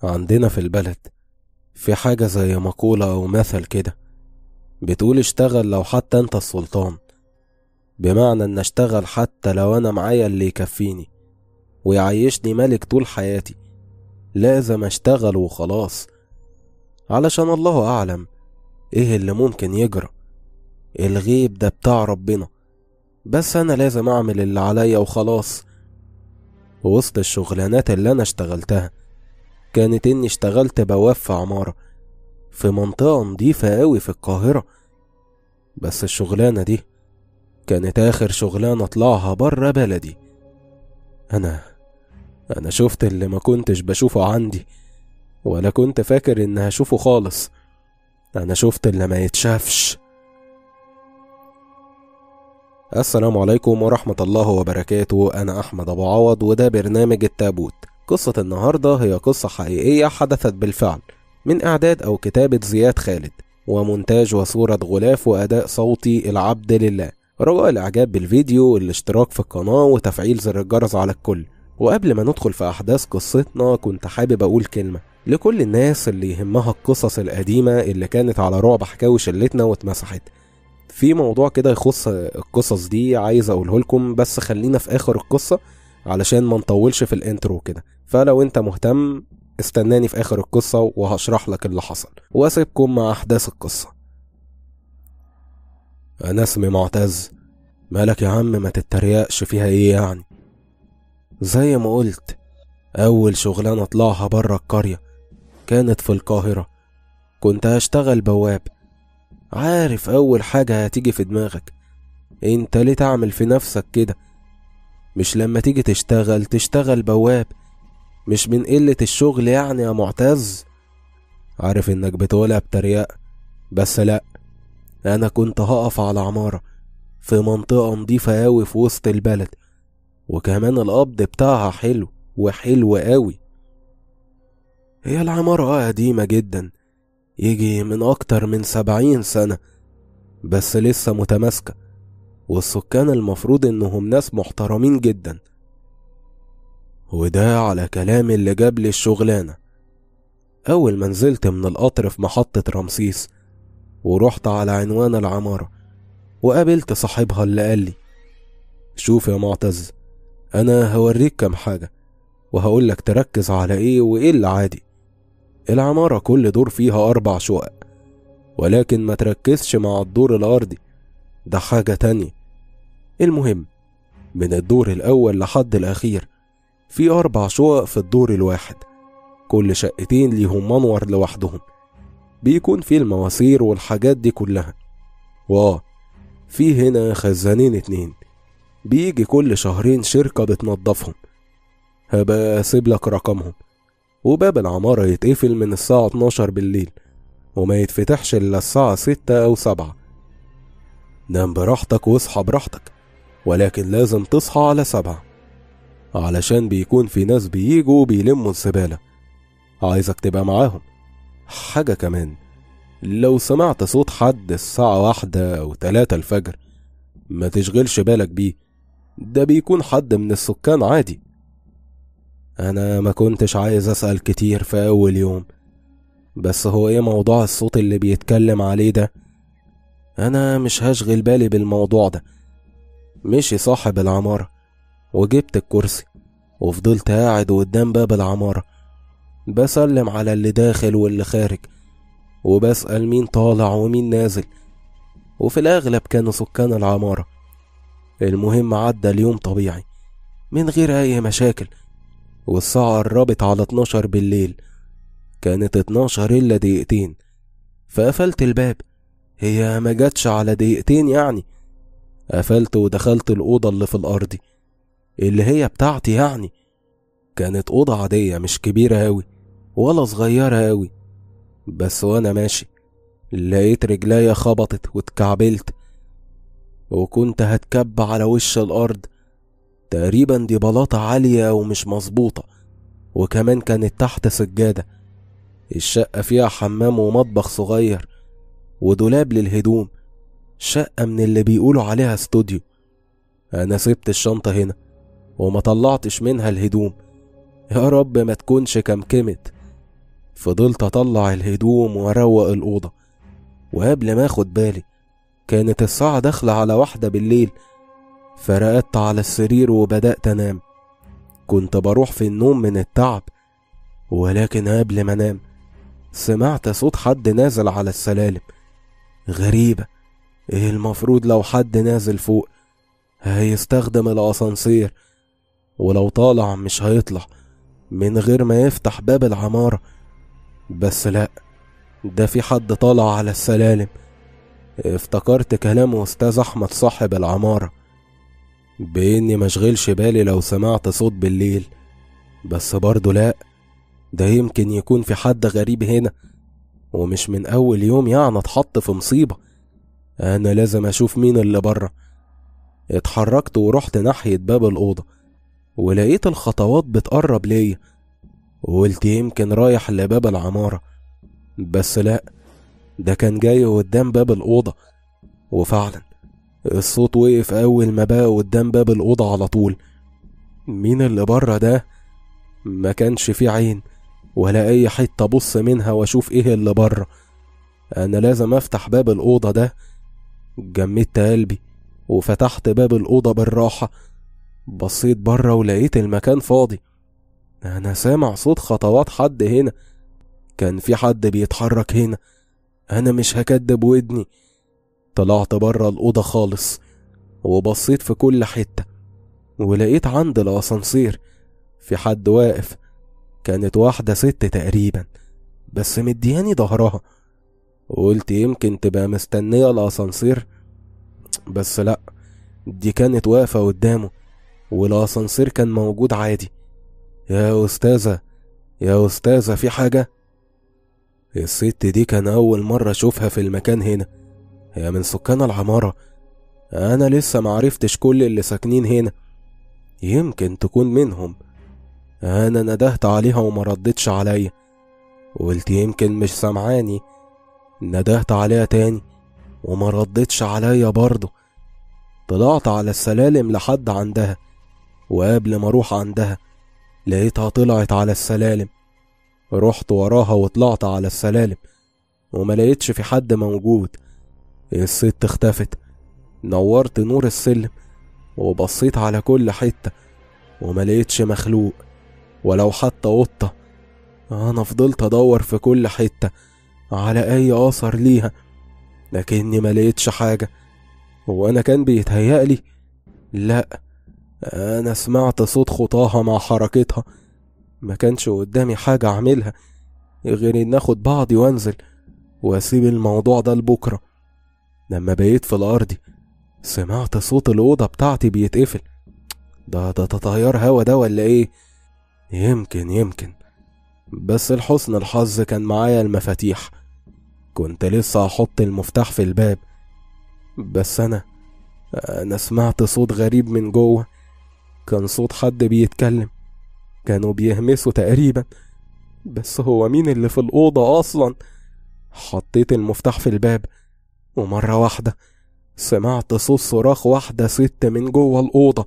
عندنا في البلد في حاجة زي مقولة أو مثل كده بتقول اشتغل لو حتى انت السلطان بمعنى ان اشتغل حتى لو انا معايا اللي يكفيني ويعيشني ملك طول حياتي لازم اشتغل وخلاص علشان الله اعلم ايه اللي ممكن يجرى الغيب ده بتاع ربنا بس انا لازم اعمل اللي عليا وخلاص وسط الشغلانات اللي انا اشتغلتها كانت اني اشتغلت بواب في عمارة في منطقة نضيفة قوي في القاهرة بس الشغلانة دي كانت آخر شغلانة أطلعها برا بلدي أنا أنا شفت اللي ما كنتش بشوفه عندي ولا كنت فاكر إن هشوفه خالص أنا شفت اللي ما يتشافش السلام عليكم ورحمة الله وبركاته أنا أحمد أبو عوض وده برنامج التابوت قصة النهاردة هي قصة حقيقية حدثت بالفعل من إعداد أو كتابة زياد خالد ومونتاج وصورة غلاف وأداء صوتي العبد لله رجاء الإعجاب بالفيديو والاشتراك في القناة وتفعيل زر الجرس على الكل وقبل ما ندخل في أحداث قصتنا كنت حابب أقول كلمة لكل الناس اللي يهمها القصص القديمة اللي كانت على رعب حكاوي شلتنا واتمسحت في موضوع كده يخص القصص دي عايز أقوله لكم بس خلينا في آخر القصة علشان ما نطولش في الانترو كده فلو انت مهتم استناني في آخر القصة وهشرح لك اللي حصل واسيبكم مع أحداث القصة أنا اسمي معتز مالك يا عم ما تتريقش فيها ايه يعني زي ما قلت أول شغلانة أطلعها برا القرية كانت في القاهرة كنت هشتغل بواب عارف أول حاجة هتيجي في دماغك انت ليه تعمل في نفسك كده مش لما تيجي تشتغل تشتغل بواب مش من قلة الشغل يعني يا معتز عارف انك بتقولها بتريقة بس لأ أنا كنت هقف على عمارة في منطقة نضيفة أوي في وسط البلد وكمان القبض بتاعها حلو وحلو أوي هي العمارة آه قديمة جدا يجي من أكتر من سبعين سنة بس لسه متماسكة والسكان المفروض إنهم ناس محترمين جدا وده على كلام اللي جاب لي الشغلانة أول ما نزلت من القطر في محطة رمسيس ورحت على عنوان العمارة وقابلت صاحبها اللي قال لي شوف يا معتز أنا هوريك كام حاجة وهقولك تركز على إيه وإيه اللي عادي العمارة كل دور فيها أربع شقق ولكن ما تركزش مع الدور الأرضي ده حاجة تانية المهم من الدور الأول لحد الأخير في أربع شقق في الدور الواحد كل شقتين ليهم منور لوحدهم بيكون في المواسير والحاجات دي كلها واه في هنا خزانين اتنين بيجي كل شهرين شركة بتنضفهم هبقى اسيب لك رقمهم وباب العمارة يتقفل من الساعة 12 بالليل وما يتفتحش إلا الساعة 6 أو 7 نام براحتك واصحى براحتك ولكن لازم تصحى على سبعة علشان بيكون في ناس بييجوا بيلموا الزبالة عايزك تبقى معاهم حاجة كمان لو سمعت صوت حد الساعة واحدة أو تلاتة الفجر ما تشغلش بالك بيه ده بيكون حد من السكان عادي أنا ما كنتش عايز أسأل كتير في أول يوم بس هو إيه موضوع الصوت اللي بيتكلم عليه ده أنا مش هشغل بالي بالموضوع ده مشي صاحب العمارة وجبت الكرسي وفضلت قاعد قدام باب العمارة بسلم على اللي داخل واللي خارج وبسأل مين طالع ومين نازل وفي الأغلب كانوا سكان العمارة المهم عدى اليوم طبيعي من غير أي مشاكل والساعة قربت على 12 بالليل كانت 12 إلا دقيقتين فقفلت الباب هي ما جاتش على دقيقتين يعني قفلت ودخلت الأوضة اللي في الأرضي اللي هي بتاعتي يعني كانت أوضة عادية مش كبيرة أوي ولا صغيرة أوي بس وأنا ماشي لقيت رجليا خبطت واتكعبلت وكنت هتكب على وش الأرض تقريبا دي بلاطة عالية ومش مظبوطة وكمان كانت تحت سجادة الشقة فيها حمام ومطبخ صغير ودولاب للهدوم شقة من اللي بيقولوا عليها استوديو أنا سبت الشنطة هنا وما طلعتش منها الهدوم يا رب ما تكونش كمكمت فضلت اطلع الهدوم واروق الاوضه وقبل ما اخد بالي كانت الساعه داخله على واحده بالليل فرقدت على السرير وبدات انام كنت بروح في النوم من التعب ولكن قبل ما انام سمعت صوت حد نازل على السلالم غريبة ايه المفروض لو حد نازل فوق هيستخدم الاسانسير ولو طالع مش هيطلع من غير ما يفتح باب العمارة بس لا ده في حد طالع على السلالم افتكرت كلام استاذ احمد صاحب العمارة باني مشغلش بالي لو سمعت صوت بالليل بس برضه لا ده يمكن يكون في حد غريب هنا ومش من أول يوم يعني اتحط في مصيبة أنا لازم أشوف مين اللي بره اتحركت ورحت ناحية باب الأوضة ولقيت الخطوات بتقرب ليا وقلت يمكن رايح لباب العمارة بس لا ده كان جاي قدام باب الأوضة وفعلا الصوت وقف أول ما بقى قدام باب الأوضة على طول مين اللي بره ده ما كانش في عين ولا أي حتة أبص منها وأشوف إيه اللي بره أنا لازم أفتح باب الأوضة ده جمدت قلبي وفتحت باب الأوضة بالراحة بصيت بره ولقيت المكان فاضي أنا سامع صوت خطوات حد هنا كان في حد بيتحرك هنا أنا مش هكدب ودني طلعت بره الأوضة خالص وبصيت في كل حتة ولقيت عند الأسانسير في حد واقف كانت واحدة ست تقريبا بس مدياني ظهرها وقلت يمكن تبقى مستنية الأسانسير بس لأ دي كانت واقفة قدامه والأسانسير كان موجود عادي يا أستاذة يا أستاذة في حاجة الست دي كان أول مرة أشوفها في المكان هنا هي من سكان العمارة أنا لسه معرفتش كل اللي ساكنين هنا يمكن تكون منهم أنا ندهت عليها وما ردتش عليا قلت يمكن مش سامعاني ندهت عليها تاني وما ردتش عليا برضه طلعت على السلالم لحد عندها وقبل ما اروح عندها لقيتها طلعت على السلالم رحت وراها وطلعت على السلالم وما لقيتش في حد موجود الست اختفت نورت نور السلم وبصيت على كل حتة وما لقيتش مخلوق ولو حتى قطة أنا فضلت أدور في كل حتة على أي أثر ليها لكني ما لقيتش حاجة وأنا كان بيتهيألي لأ أنا سمعت صوت خطاها مع حركتها ما كانش قدامي حاجة أعملها غير إن آخد بعضي وأنزل وأسيب الموضوع ده لبكرة لما بقيت في الأرض سمعت صوت الأوضة بتاعتي بيتقفل ده ده تطير هوا ده ولا إيه يمكن يمكن بس لحسن الحظ كان معايا المفاتيح كنت لسه هحط المفتاح في الباب بس أنا أنا سمعت صوت غريب من جوه كان صوت حد بيتكلم كانوا بيهمسوا تقريبا بس هو مين اللي في الأوضة أصلا حطيت المفتاح في الباب ومرة واحدة سمعت صوت صراخ واحدة ست من جوه الأوضة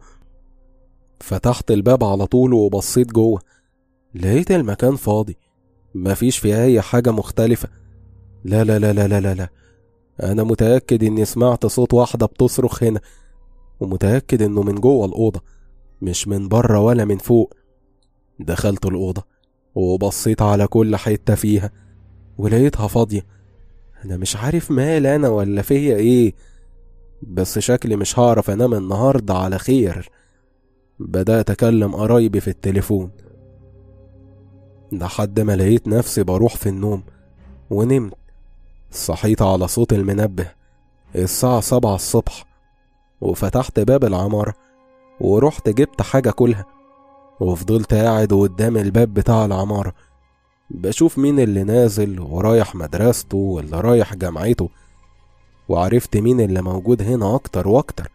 فتحت الباب على طول وبصيت جوه لقيت المكان فاضي مفيش فيه أي حاجة مختلفة لا لا لا لا لا لا, لا. أنا متأكد إني سمعت صوت واحدة بتصرخ هنا ومتأكد إنه من جوه الأوضة مش من بره ولا من فوق دخلت الأوضة وبصيت على كل حتة فيها ولقيتها فاضية أنا مش عارف مال أنا ولا فيا إيه بس شكلي مش هعرف أنام النهاردة على خير بدأت أكلم قرايبي في التليفون لحد ما لقيت نفسي بروح في النوم ونمت صحيت على صوت المنبه الساعة سبعة الصبح وفتحت باب العمارة ورحت جبت حاجة كلها وفضلت قاعد قدام الباب بتاع العمارة بشوف مين اللي نازل ورايح مدرسته واللي رايح جامعته وعرفت مين اللي موجود هنا أكتر وأكتر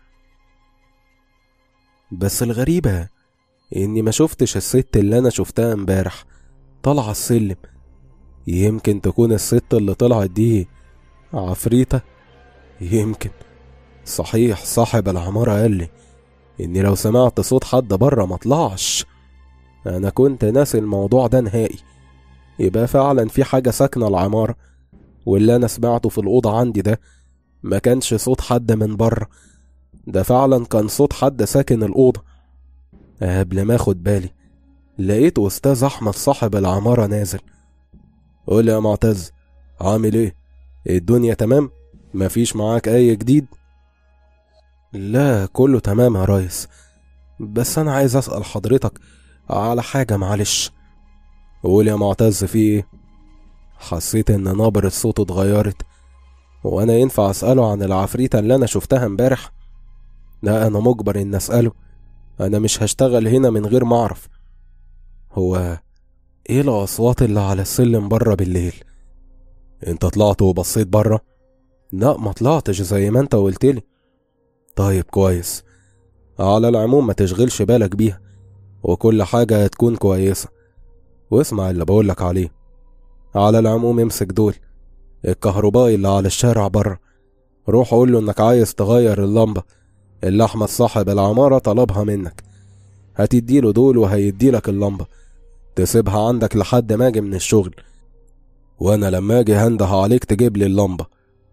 بس الغريبة إني ما شفتش الست اللي أنا شفتها امبارح طالعة السلم يمكن تكون الست اللي طلعت دي عفريتة يمكن صحيح صاحب العمارة قال لي إني لو سمعت صوت حد بره ما اطلعش أنا كنت ناسي الموضوع ده نهائي يبقى فعلا في حاجة ساكنة العمارة واللي أنا سمعته في الأوضة عندي ده ما كانش صوت حد من بره ده فعلا كان صوت حد ساكن الأوضة قبل ما اخد بالي لقيت أستاذ أحمد صاحب العمارة نازل قول يا معتز عامل ايه الدنيا تمام مفيش معاك أي جديد لا كله تمام يا ريس بس أنا عايز أسأل حضرتك على حاجة معلش قول يا معتز في ايه حسيت ان نبرة صوته اتغيرت وانا ينفع اسأله عن العفريتة اللي انا شفتها امبارح لا انا مجبر ان اسأله انا مش هشتغل هنا من غير ما اعرف هو ايه الاصوات اللي على السلم بره بالليل انت طلعت وبصيت بره لا ما طلعتش زي ما انت قلتلي طيب كويس على العموم ما تشغلش بالك بيها وكل حاجة هتكون كويسة واسمع اللي بقولك عليه على العموم امسك دول الكهربائي اللي على الشارع بره روح قول له انك عايز تغير اللمبة اللي احمد صاحب العمارة طلبها منك هتديله دول وهيديلك اللمبة تسيبها عندك لحد ما اجي من الشغل وانا لما اجي هنده عليك تجيب لي اللمبة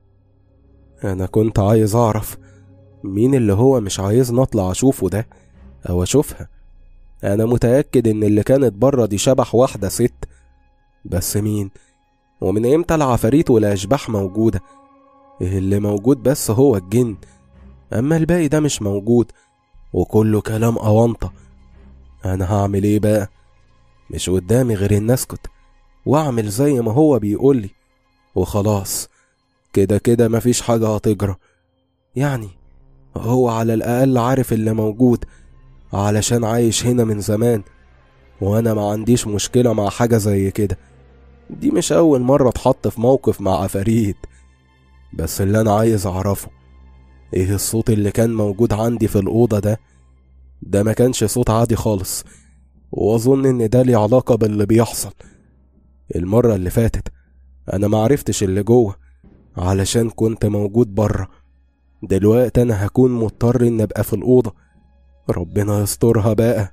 انا كنت عايز اعرف مين اللي هو مش عايز نطلع اشوفه ده او اشوفها انا متأكد ان اللي كانت بره دي شبح واحدة ست بس مين ومن امتى العفاريت والاشباح موجودة اللي موجود بس هو الجن اما الباقي ده مش موجود وكله كلام اونطة انا هعمل ايه بقى مش قدامي غير ان اسكت واعمل زي ما هو بيقولي وخلاص كده كده مفيش حاجة هتجرى يعني هو على الأقل عارف اللي موجود علشان عايش هنا من زمان وأنا ما عنديش مشكلة مع حاجة زي كده دي مش أول مرة اتحط في موقف مع عفاريت بس اللي أنا عايز أعرفه إيه الصوت اللي كان موجود عندي في الأوضة ده ده ما كانش صوت عادي خالص وأظن إن ده ليه علاقة باللي بيحصل المرة اللي فاتت أنا معرفتش اللي جوه علشان كنت موجود بره دلوقتي أنا هكون مضطر إن أبقى في الأوضة ربنا يسترها بقى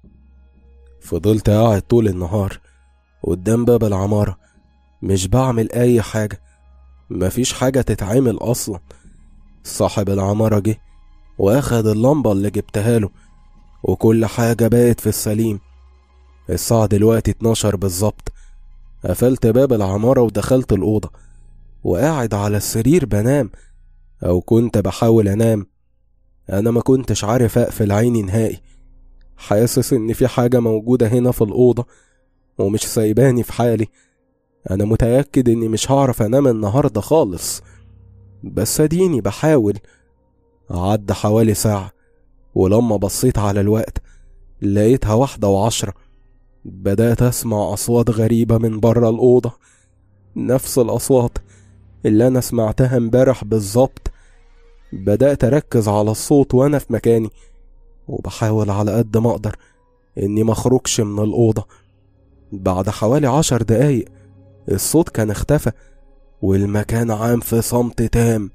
فضلت قاعد طول النهار قدام باب العمارة مش بعمل أي حاجة مفيش حاجة تتعمل أصلا صاحب العمارة جه وأخد اللمبة اللي جبتها له وكل حاجة بقت في السليم الساعة دلوقتي 12 بالظبط قفلت باب العمارة ودخلت الأوضة وقاعد على السرير بنام أو كنت بحاول أنام أنا ما كنتش عارف أقفل عيني نهائي حاسس إن في حاجة موجودة هنا في الأوضة ومش سايباني في حالي أنا متأكد إني مش هعرف أنام النهاردة خالص بس أديني بحاول عدى حوالي ساعة ولما بصيت على الوقت لقيتها واحدة وعشرة بدأت أسمع أصوات غريبة من برا الأوضة نفس الأصوات اللي أنا سمعتها امبارح بالظبط بدأت أركز على الصوت وأنا في مكاني وبحاول على قد ما أقدر إني مخرجش من الأوضة بعد حوالي عشر دقايق الصوت كان اختفى والمكان عام في صمت تام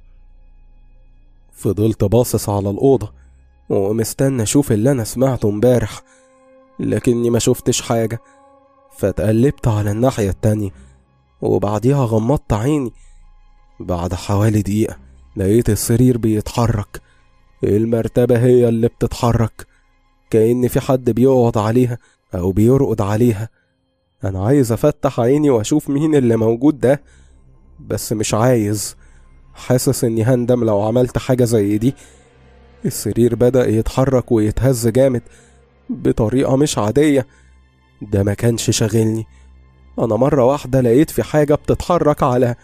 فضلت باصص على الأوضة ومستنى أشوف اللي أنا سمعته امبارح لكني ما شفتش حاجة فاتقلبت على الناحية التانية وبعديها غمضت عيني بعد حوالي دقيقة لقيت السرير بيتحرك المرتبة هي اللي بتتحرك كأن في حد بيقعد عليها أو بيرقد عليها أنا عايز أفتح عيني وأشوف مين اللي موجود ده بس مش عايز حاسس إني هندم لو عملت حاجة زي دي السرير بدأ يتحرك ويتهز جامد بطريقة مش عادية ده ما كانش شاغلني أنا مرة واحدة لقيت في حاجة بتتحرك على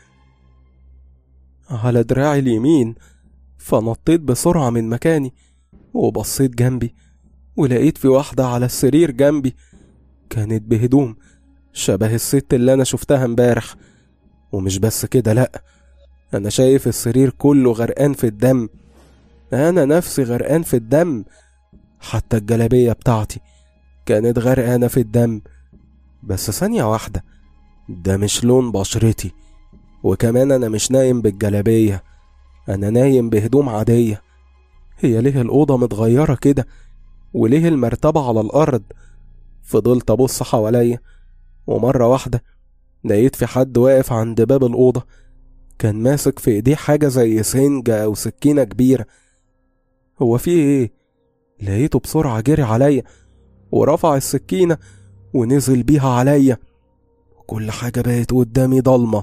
على دراعي اليمين فنطيت بسرعة من مكاني وبصيت جنبي ولقيت في واحدة على السرير جنبي كانت بهدوم شبه الست اللي أنا شفتها امبارح ومش بس كده لأ أنا شايف السرير كله غرقان في الدم أنا نفسي غرقان في الدم حتى الجلابية بتاعتي كانت غرقانة في الدم بس ثانية واحدة ده مش لون بشرتي وكمان أنا مش نايم بالجلابية أنا نايم بهدوم عادية هي ليه الأوضة متغيرة كده وليه المرتبة على الأرض فضلت أبص حواليا ومرة واحدة لقيت في حد واقف عند باب الأوضة كان ماسك في ايديه حاجة زي سنجة أو سكينة كبيرة هو في ايه؟ لقيته بسرعة جري عليا ورفع السكينة ونزل بيها عليا كل حاجة بقت قدامي ضلمة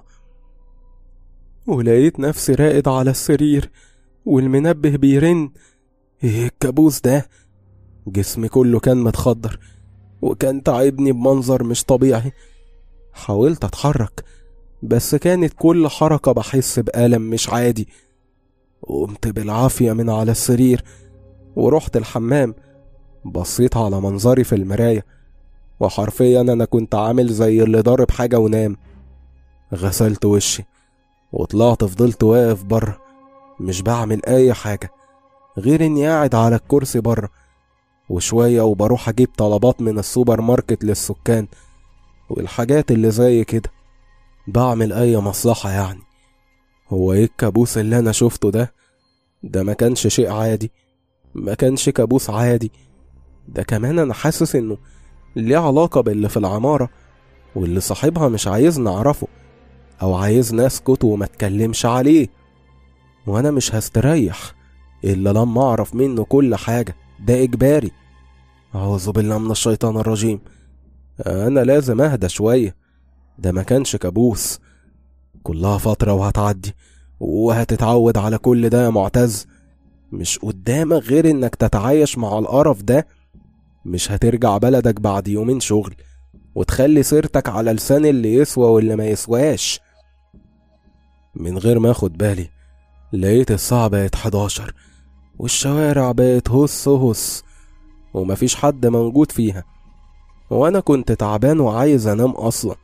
ولقيت نفسي راقد على السرير والمنبه بيرن ايه الكابوس ده جسمي كله كان متخدر وكان تعبني بمنظر مش طبيعي حاولت اتحرك بس كانت كل حركة بحس بألم مش عادي قمت بالعافية من على السرير ورحت الحمام بصيت على منظري في المراية وحرفيا أنا كنت عامل زي اللي ضارب حاجة ونام غسلت وشي وطلعت فضلت واقف بره مش بعمل أي حاجة غير إني قاعد على الكرسي بره وشوية وبروح أجيب طلبات من السوبر ماركت للسكان والحاجات اللي زي كده بعمل أي مصلحة يعني هو إيه الكابوس اللي أنا شفته ده ده ما كانش شيء عادي ما كانش كابوس عادي ده كمان أنا حاسس إنه ليه علاقة باللي في العمارة واللي صاحبها مش عايزني أعرفه أو عايزني أسكت وما أتكلمش عليه وأنا مش هستريح إلا لما أعرف منه كل حاجة ده إجباري أعوذ بالله من الشيطان الرجيم أنا لازم أهدى شوية ده ما كانش كابوس كلها فترة وهتعدي وهتتعود على كل ده يا معتز مش قدامك غير إنك تتعايش مع القرف ده مش هترجع بلدك بعد يومين شغل وتخلي سيرتك على لسان اللي يسوى واللي ما يسواش من غير ما اخد بالي لقيت الساعة بقت 11 والشوارع بقت هس هس ومفيش حد موجود فيها وانا كنت تعبان وعايز انام اصلا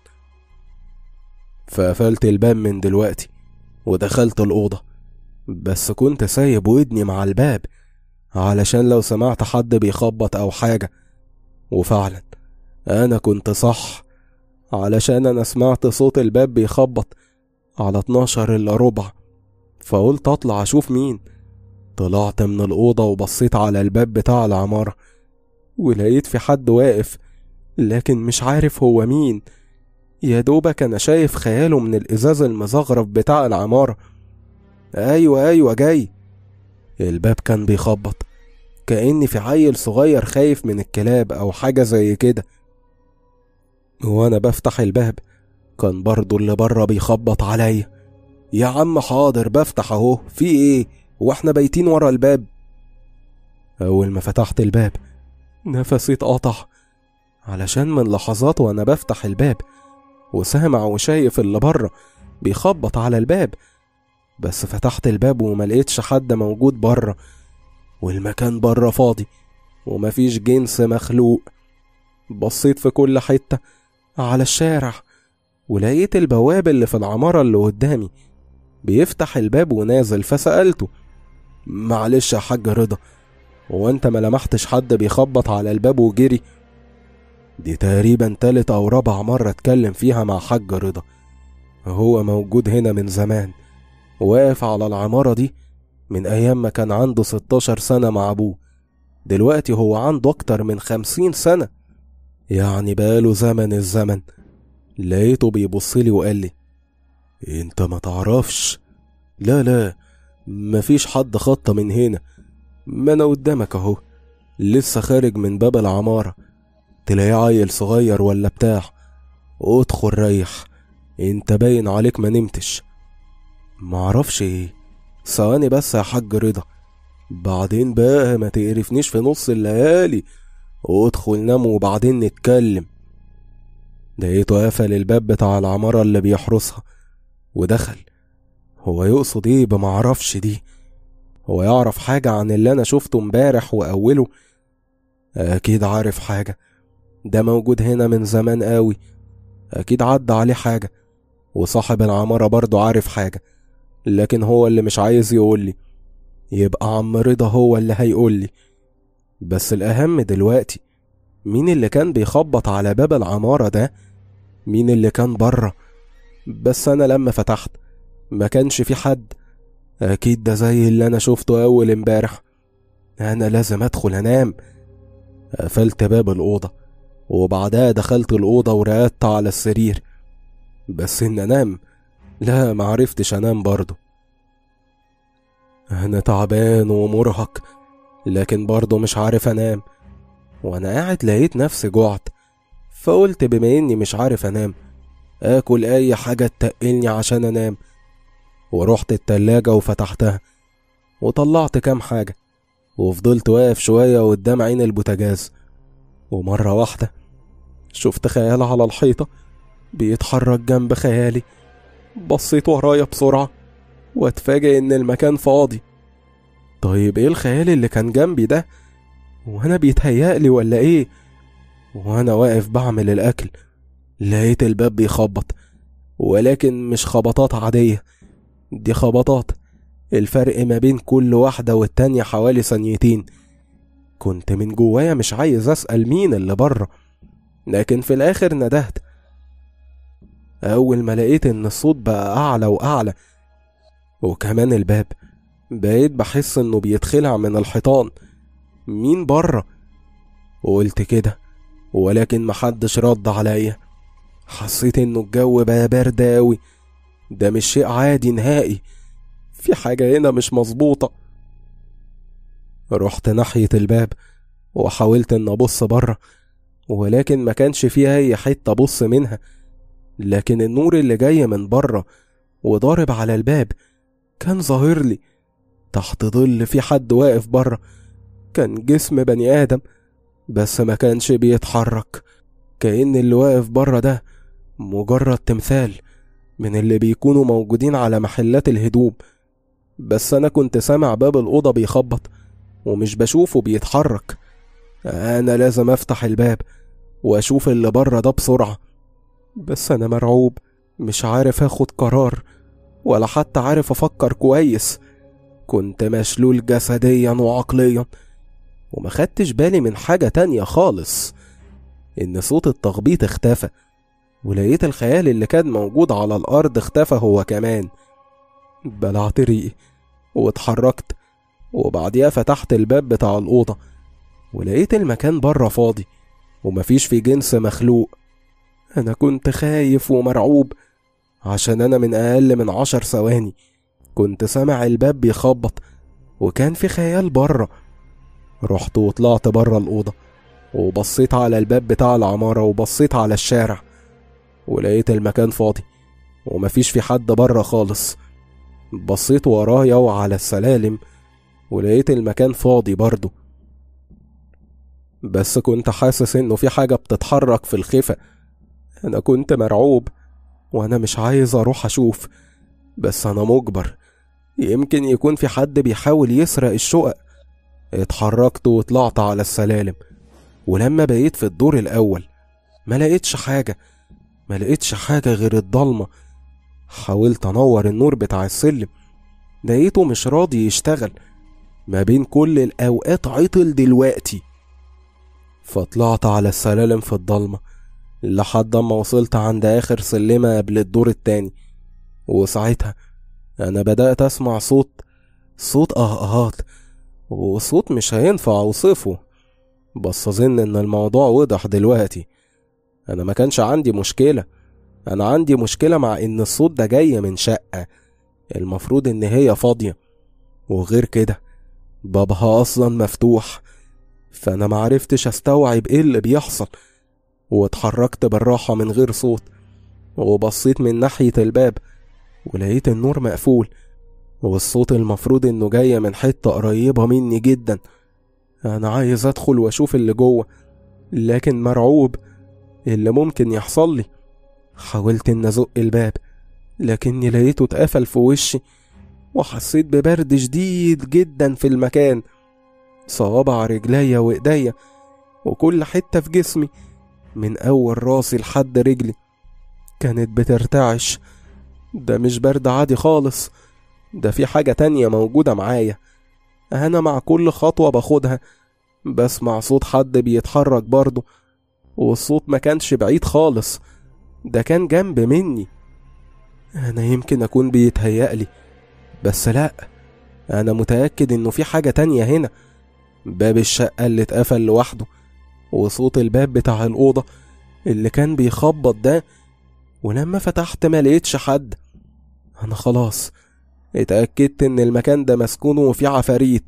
فقفلت الباب من دلوقتي ودخلت الأوضة بس كنت سايب ودني مع الباب علشان لو سمعت حد بيخبط أو حاجة وفعلا أنا كنت صح علشان أنا سمعت صوت الباب بيخبط على 12 إلا ربع فقلت أطلع أشوف مين طلعت من الأوضة وبصيت على الباب بتاع العمارة ولقيت في حد واقف لكن مش عارف هو مين يا دوبك أنا شايف خياله من الإزاز المزغرف بتاع العمارة أيوة أيوة جاي الباب كان بيخبط كأني في عيل صغير خايف من الكلاب أو حاجة زي كده وأنا بفتح الباب كان برضو اللي بره بيخبط عليا يا عم حاضر بفتح أهو في إيه وإحنا بايتين ورا الباب أول ما فتحت الباب نفسي اتقطع علشان من لحظات وأنا بفتح الباب وسامع وشايف اللي بره بيخبط على الباب بس فتحت الباب وما لقيتش حد موجود بره والمكان بره فاضي ومفيش جنس مخلوق بصيت في كل حتة على الشارع ولقيت البواب اللي في العمارة اللي قدامي بيفتح الباب ونازل فسألته معلش يا حاج رضا هو انت ما لمحتش حد بيخبط على الباب وجري دي تقريبا تالت أو رابع مرة اتكلم فيها مع حاج رضا هو موجود هنا من زمان واقف على العمارة دي من أيام ما كان عنده 16 سنة مع أبوه دلوقتي هو عنده أكتر من خمسين سنة يعني بقاله زمن الزمن لقيته بيبصلي وقال لي انت ما تعرفش لا لا مفيش حد خط من هنا ما انا قدامك اهو لسه خارج من باب العمارة تلاقيه عيل صغير ولا بتاع ادخل ريح انت باين عليك ما نمتش معرفش ايه ثواني بس يا حاج رضا بعدين بقى ما تقرفنيش في نص الليالي ادخل نام وبعدين نتكلم لقيته قفل الباب بتاع العمارة اللي بيحرسها ودخل هو يقصد ايه بمعرفش دي هو يعرف حاجة عن اللي أنا شفته امبارح وأوله أكيد عارف حاجة ده موجود هنا من زمان قوي أكيد عدى عليه حاجة وصاحب العمارة برضه عارف حاجة لكن هو اللي مش عايز يقولي يبقى عم رضا هو اللي هيقولي بس الأهم دلوقتي مين اللي كان بيخبط على باب العمارة ده مين اللي كان بره بس أنا لما فتحت ما كانش في حد أكيد ده زي اللي أنا شفته أول امبارح أنا لازم أدخل أنام قفلت باب الأوضة وبعدها دخلت الأوضة ورقدت على السرير بس إن أنام لا معرفتش أنام برضه أنا تعبان ومرهق لكن برضه مش عارف أنام وأنا قاعد لقيت نفسي جعت فقلت بما إني مش عارف أنام آكل أي حاجة تقلني عشان أنام ورحت التلاجة وفتحتها وطلعت كام حاجة وفضلت واقف شوية قدام عين البوتاجاز ومرة واحدة شفت خيال على الحيطة بيتحرك جنب خيالي بصيت ورايا بسرعة واتفاجئ إن المكان فاضي طيب إيه الخيال اللي كان جنبي ده؟ وأنا بيتهيألي ولا إيه؟ وأنا واقف بعمل الأكل لقيت الباب بيخبط ولكن مش خبطات عادية دي خبطات الفرق ما بين كل واحدة والتانية حوالي ثانيتين كنت من جوايا مش عايز أسأل مين اللي بره لكن في الآخر ندهت أول ما لقيت إن الصوت بقى أعلى وأعلى وكمان الباب بقيت بحس إنه بيتخلع من الحيطان مين بره وقلت كده ولكن محدش رد عليا حسيت إنه الجو بقى برد أوي ده مش شيء عادي نهائي في حاجة هنا مش مظبوطة رحت ناحية الباب وحاولت إن أبص بره ولكن ما كانش فيها أي حتة أبص منها لكن النور اللي جاي من بره وضارب على الباب كان ظاهر لي تحت ظل في حد واقف بره كان جسم بني آدم بس ما كانش بيتحرك كأن اللي واقف بره ده مجرد تمثال من اللي بيكونوا موجودين على محلات الهدوم بس أنا كنت سامع باب الأوضة بيخبط ومش بشوفه بيتحرك أنا لازم أفتح الباب وأشوف اللي بره ده بسرعة بس أنا مرعوب مش عارف أخد قرار ولا حتى عارف أفكر كويس كنت مشلول جسديا وعقليا وما خدتش بالي من حاجة تانية خالص إن صوت التخبيط اختفى ولقيت الخيال اللي كان موجود على الأرض اختفى هو كمان بلعت ريقي واتحركت وبعديها فتحت الباب بتاع الأوضة ولقيت المكان بره فاضي ومفيش في جنس مخلوق أنا كنت خايف ومرعوب عشان أنا من أقل من عشر ثواني كنت سامع الباب بيخبط وكان في خيال بره رحت وطلعت بره الأوضة وبصيت على الباب بتاع العمارة وبصيت على الشارع ولقيت المكان فاضي ومفيش في حد بره خالص بصيت ورايا وعلى السلالم ولقيت المكان فاضي برضه بس كنت حاسس انه في حاجة بتتحرك في الخفة انا كنت مرعوب وانا مش عايز اروح اشوف بس انا مجبر يمكن يكون في حد بيحاول يسرق الشقق اتحركت وطلعت على السلالم ولما بقيت في الدور الاول ما لقيتش حاجة ما لقيتش حاجة غير الضلمة حاولت انور النور بتاع السلم لقيته مش راضي يشتغل ما بين كل الاوقات عطل دلوقتي فطلعت على السلالم في الضلمة لحد ما وصلت عند آخر سلمة قبل الدور التاني وساعتها أنا بدأت أسمع صوت صوت أهأهات وصوت مش هينفع أوصفه بس أظن إن الموضوع وضح دلوقتي أنا ما كانش عندي مشكلة أنا عندي مشكلة مع إن الصوت ده جاي من شقة المفروض إن هي فاضية وغير كده بابها أصلا مفتوح فأنا معرفتش أستوعب إيه اللي بيحصل واتحركت بالراحة من غير صوت وبصيت من ناحية الباب ولقيت النور مقفول والصوت المفروض إنه جاي من حتة قريبة مني جدا أنا عايز أدخل وأشوف اللي جوه لكن مرعوب اللي ممكن يحصل لي حاولت إن أزق الباب لكني لقيته اتقفل في وشي وحسيت ببرد شديد جدا في المكان صوابع رجليا وإيديا وكل حتة في جسمي من أول راسي لحد رجلي كانت بترتعش ده مش برد عادي خالص ده في حاجة تانية موجودة معايا أنا مع كل خطوة باخدها بسمع صوت حد بيتحرك برضه والصوت ما كانش بعيد خالص ده كان جنب مني أنا يمكن أكون بيتهيألي بس لأ أنا متأكد إنه في حاجة تانية هنا باب الشقة اللي اتقفل لوحده وصوت الباب بتاع الأوضة اللي كان بيخبط ده ولما فتحت ما لقيتش حد أنا خلاص اتأكدت إن المكان ده مسكون وفيه عفاريت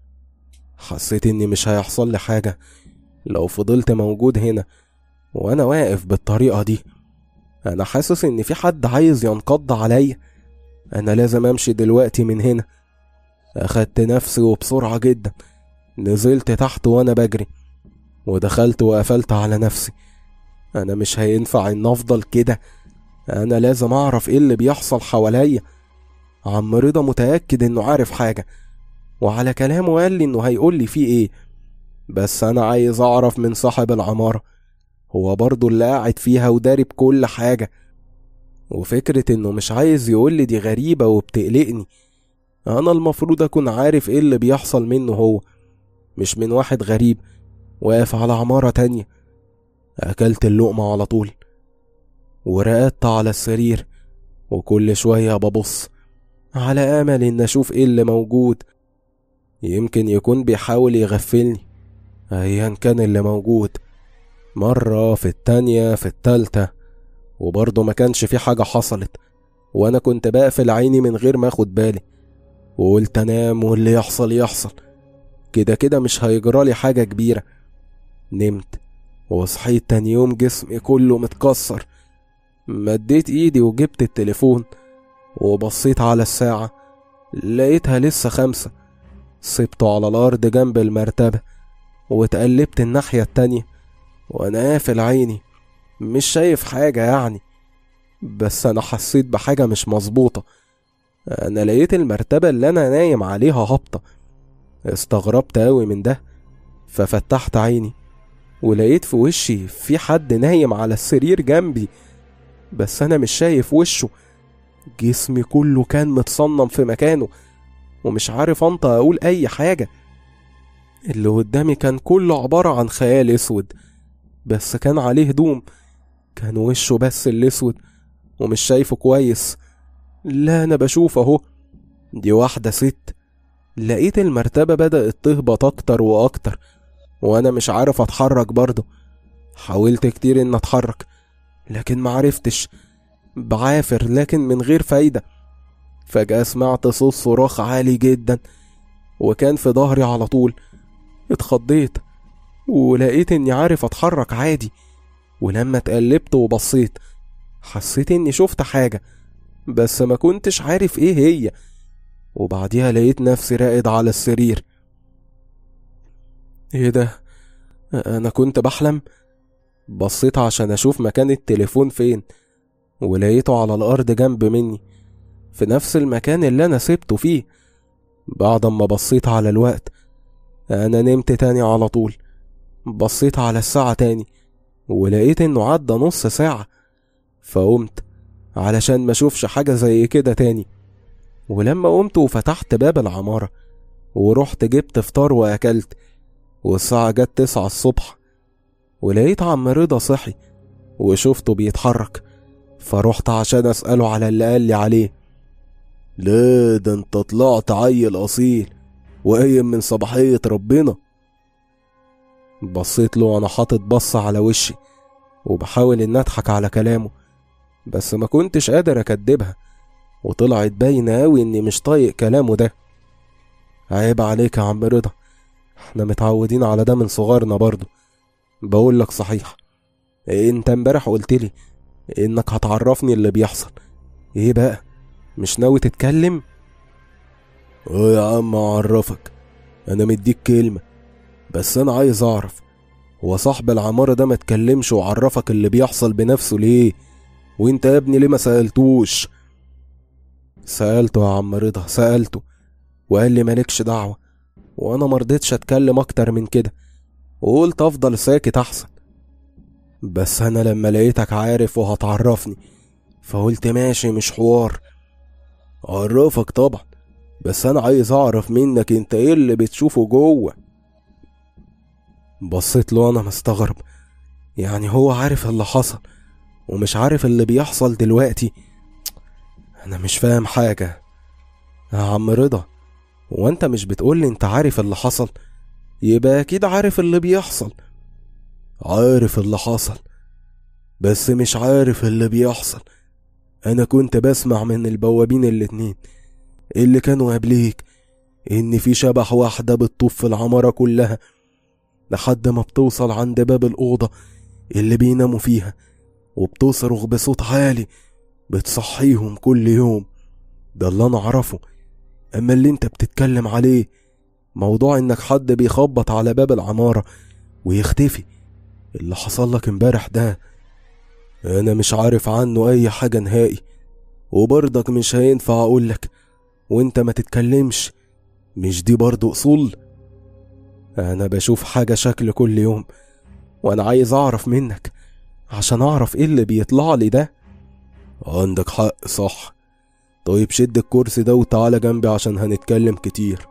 حسيت إني مش هيحصل لي حاجة لو فضلت موجود هنا وأنا واقف بالطريقة دي أنا حاسس إن في حد عايز ينقض عليا أنا لازم أمشي دلوقتي من هنا أخدت نفسي وبسرعة جدا نزلت تحت وأنا بجري ودخلت وقفلت على نفسي أنا مش هينفع إن أفضل كده أنا لازم أعرف إيه اللي بيحصل حواليا عم رضا متأكد إنه عارف حاجة وعلى كلامه قال لي إنه هيقول لي فيه إيه بس أنا عايز أعرف من صاحب العمارة هو برضه اللي قاعد فيها وداري بكل حاجة وفكرة إنه مش عايز يقول لي دي غريبة وبتقلقني أنا المفروض أكون عارف إيه اللي بيحصل منه هو مش من واحد غريب واقف على عمارة تانية أكلت اللقمة على طول ورقدت على السرير وكل شوية ببص على أمل إن أشوف إيه اللي موجود يمكن يكون بيحاول يغفلني أيا كان اللي موجود مرة في التانية في التالتة وبرضه ما كانش في حاجة حصلت وأنا كنت بقفل عيني من غير ما أخد بالي وقلت أنام واللي يحصل يحصل كده كده مش هيجرالي حاجة كبيرة نمت وصحيت تاني يوم جسمي كله متكسر مديت ايدي وجبت التليفون وبصيت على الساعة لقيتها لسه خمسة سبته على الأرض جنب المرتبة واتقلبت الناحية التانية وأنا قافل عيني مش شايف حاجة يعني بس أنا حسيت بحاجة مش مظبوطة أنا لقيت المرتبة اللي أنا نايم عليها هابطة استغربت أوي من ده ففتحت عيني ولقيت في وشي في حد نايم على السرير جنبي بس أنا مش شايف وشه جسمي كله كان متصنم في مكانه ومش عارف أنطق أقول أي حاجة اللي قدامي كان كله عبارة عن خيال أسود بس كان عليه هدوم كان وشه بس الأسود ومش شايفه كويس لا أنا بشوف أهو دي واحدة ست لقيت المرتبة بدأت تهبط أكتر وأكتر وأنا مش عارف أتحرك برضه حاولت كتير إن أتحرك لكن معرفتش بعافر لكن من غير فايدة فجأة سمعت صوت صراخ عالي جدا وكان في ظهري على طول اتخضيت ولقيت اني عارف اتحرك عادي ولما اتقلبت وبصيت حسيت اني شفت حاجة بس ما كنتش عارف ايه هي وبعديها لقيت نفسي راقد على السرير ايه ده انا كنت بحلم بصيت عشان اشوف مكان التليفون فين ولقيته على الارض جنب مني في نفس المكان اللي انا سبته فيه بعد ما بصيت على الوقت انا نمت تاني على طول بصيت على الساعة تاني ولقيت انه عدى نص ساعة فقمت علشان ما اشوفش حاجة زي كده تاني ولما قمت وفتحت باب العمارة ورحت جبت فطار واكلت والساعة جت تسعة الصبح ولقيت عم رضا صحي وشفته بيتحرك فرحت عشان اسأله على اللي قال لي عليه لا ده انت طلعت عيل اصيل وقايم من صباحية ربنا بصيت له وانا حاطط بصة على وشي وبحاول ان اضحك على كلامه بس ما كنتش قادر اكدبها وطلعت باينة اوي اني مش طايق كلامه ده عيب عليك يا عم رضا احنا متعودين على ده من صغارنا برضه بقول لك صحيح انت امبارح قلت لي انك هتعرفني اللي بيحصل ايه بقى مش ناوي تتكلم اه يا عم اعرفك انا مديك كلمة بس انا عايز اعرف هو صاحب العمارة ده ما اتكلمش وعرفك اللي بيحصل بنفسه ليه وانت يا ابني ليه ما سألتوش سألته يا عم رضا سألته وقال لي مالكش دعوة وانا مرضتش اتكلم اكتر من كده وقلت افضل ساكت احسن بس انا لما لقيتك عارف وهتعرفني فقلت ماشي مش حوار اعرفك طبعا بس انا عايز اعرف منك انت ايه اللي بتشوفه جوه بصيت له انا مستغرب يعني هو عارف اللي حصل ومش عارف اللي بيحصل دلوقتي انا مش فاهم حاجة يا عم رضا وانت مش بتقولي انت عارف اللي حصل يبقى اكيد عارف اللي بيحصل عارف اللي حصل بس مش عارف اللي بيحصل انا كنت بسمع من البوابين الاتنين اللي كانوا قبليك ان في شبح واحدة بتطوف في العمارة كلها لحد ما بتوصل عند باب الأوضة اللي بيناموا فيها وبتصرخ بصوت عالي بتصحيهم كل يوم ده اللي انا اعرفه اما اللي انت بتتكلم عليه موضوع انك حد بيخبط على باب العمارة ويختفي اللي حصل لك امبارح ده انا مش عارف عنه اي حاجة نهائي وبرضك مش هينفع اقولك وانت ما تتكلمش مش دي برضو اصول انا بشوف حاجة شكل كل يوم وانا عايز اعرف منك عشان اعرف ايه اللي بيطلع لي ده عندك حق صح طيب شد الكرسي ده وتعالى جنبي عشان هنتكلم كتير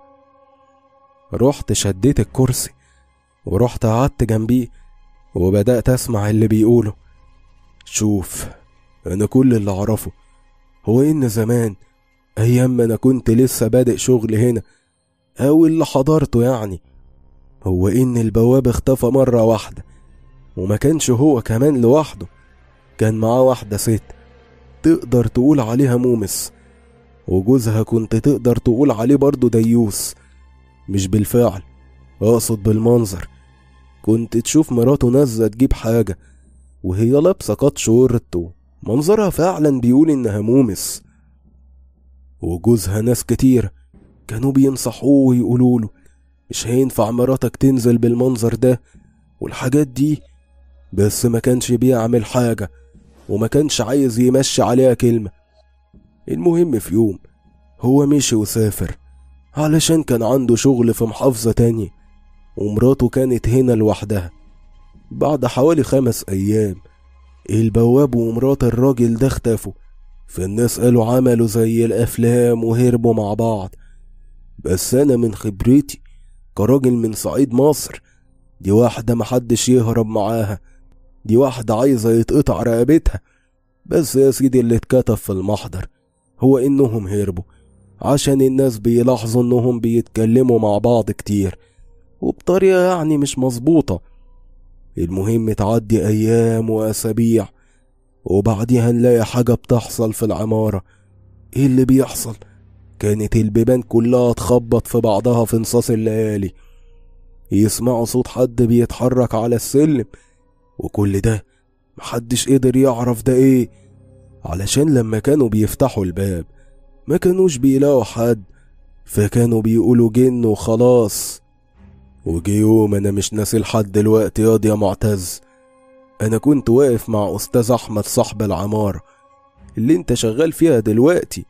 رحت شديت الكرسي ورحت قعدت جنبيه وبدأت أسمع اللي بيقوله شوف أنا كل اللي أعرفه هو إن زمان أيام ما أنا كنت لسه بادئ شغل هنا أو اللي حضرته يعني هو إن البواب اختفى مرة واحدة وما كانش هو كمان لوحده كان معاه واحدة ست تقدر تقول عليها مومس وجوزها كنت تقدر تقول عليه برضه ديوس مش بالفعل اقصد بالمنظر كنت تشوف مراته نازله تجيب حاجه وهي لابسه قط شورت منظرها فعلا بيقول انها مومس وجوزها ناس كتير كانوا بينصحوه ويقولوا له مش هينفع مراتك تنزل بالمنظر ده والحاجات دي بس ما كانش بيعمل حاجة وما كانش عايز يمشي عليها كلمة المهم في يوم هو مشي وسافر علشان كان عنده شغل في محافظة تانية ومراته كانت هنا لوحدها بعد حوالي خمس أيام البواب ومرات الراجل ده اختفوا فالناس قالوا عملوا زي الأفلام وهربوا مع بعض بس أنا من خبرتي كراجل من صعيد مصر دي واحدة محدش يهرب معاها دي واحدة عايزة يتقطع رقبتها بس يا سيدي اللي اتكتب في المحضر هو إنهم هربوا عشان الناس بيلاحظوا إنهم بيتكلموا مع بعض كتير وبطريقة يعني مش مظبوطة المهم تعدي أيام وأسابيع وبعديها نلاقي حاجة بتحصل في العمارة إيه اللي بيحصل؟ كانت البيبان كلها تخبط في بعضها في نصاص الليالي يسمعوا صوت حد بيتحرك على السلم وكل ده محدش قدر يعرف ده ايه علشان لما كانوا بيفتحوا الباب ما كانوش بيلاقوا حد فكانوا بيقولوا جن وخلاص وجي يوم انا مش ناسي لحد دلوقتي ياض يا معتز انا كنت واقف مع استاذ احمد صاحب العمارة اللي انت شغال فيها دلوقتي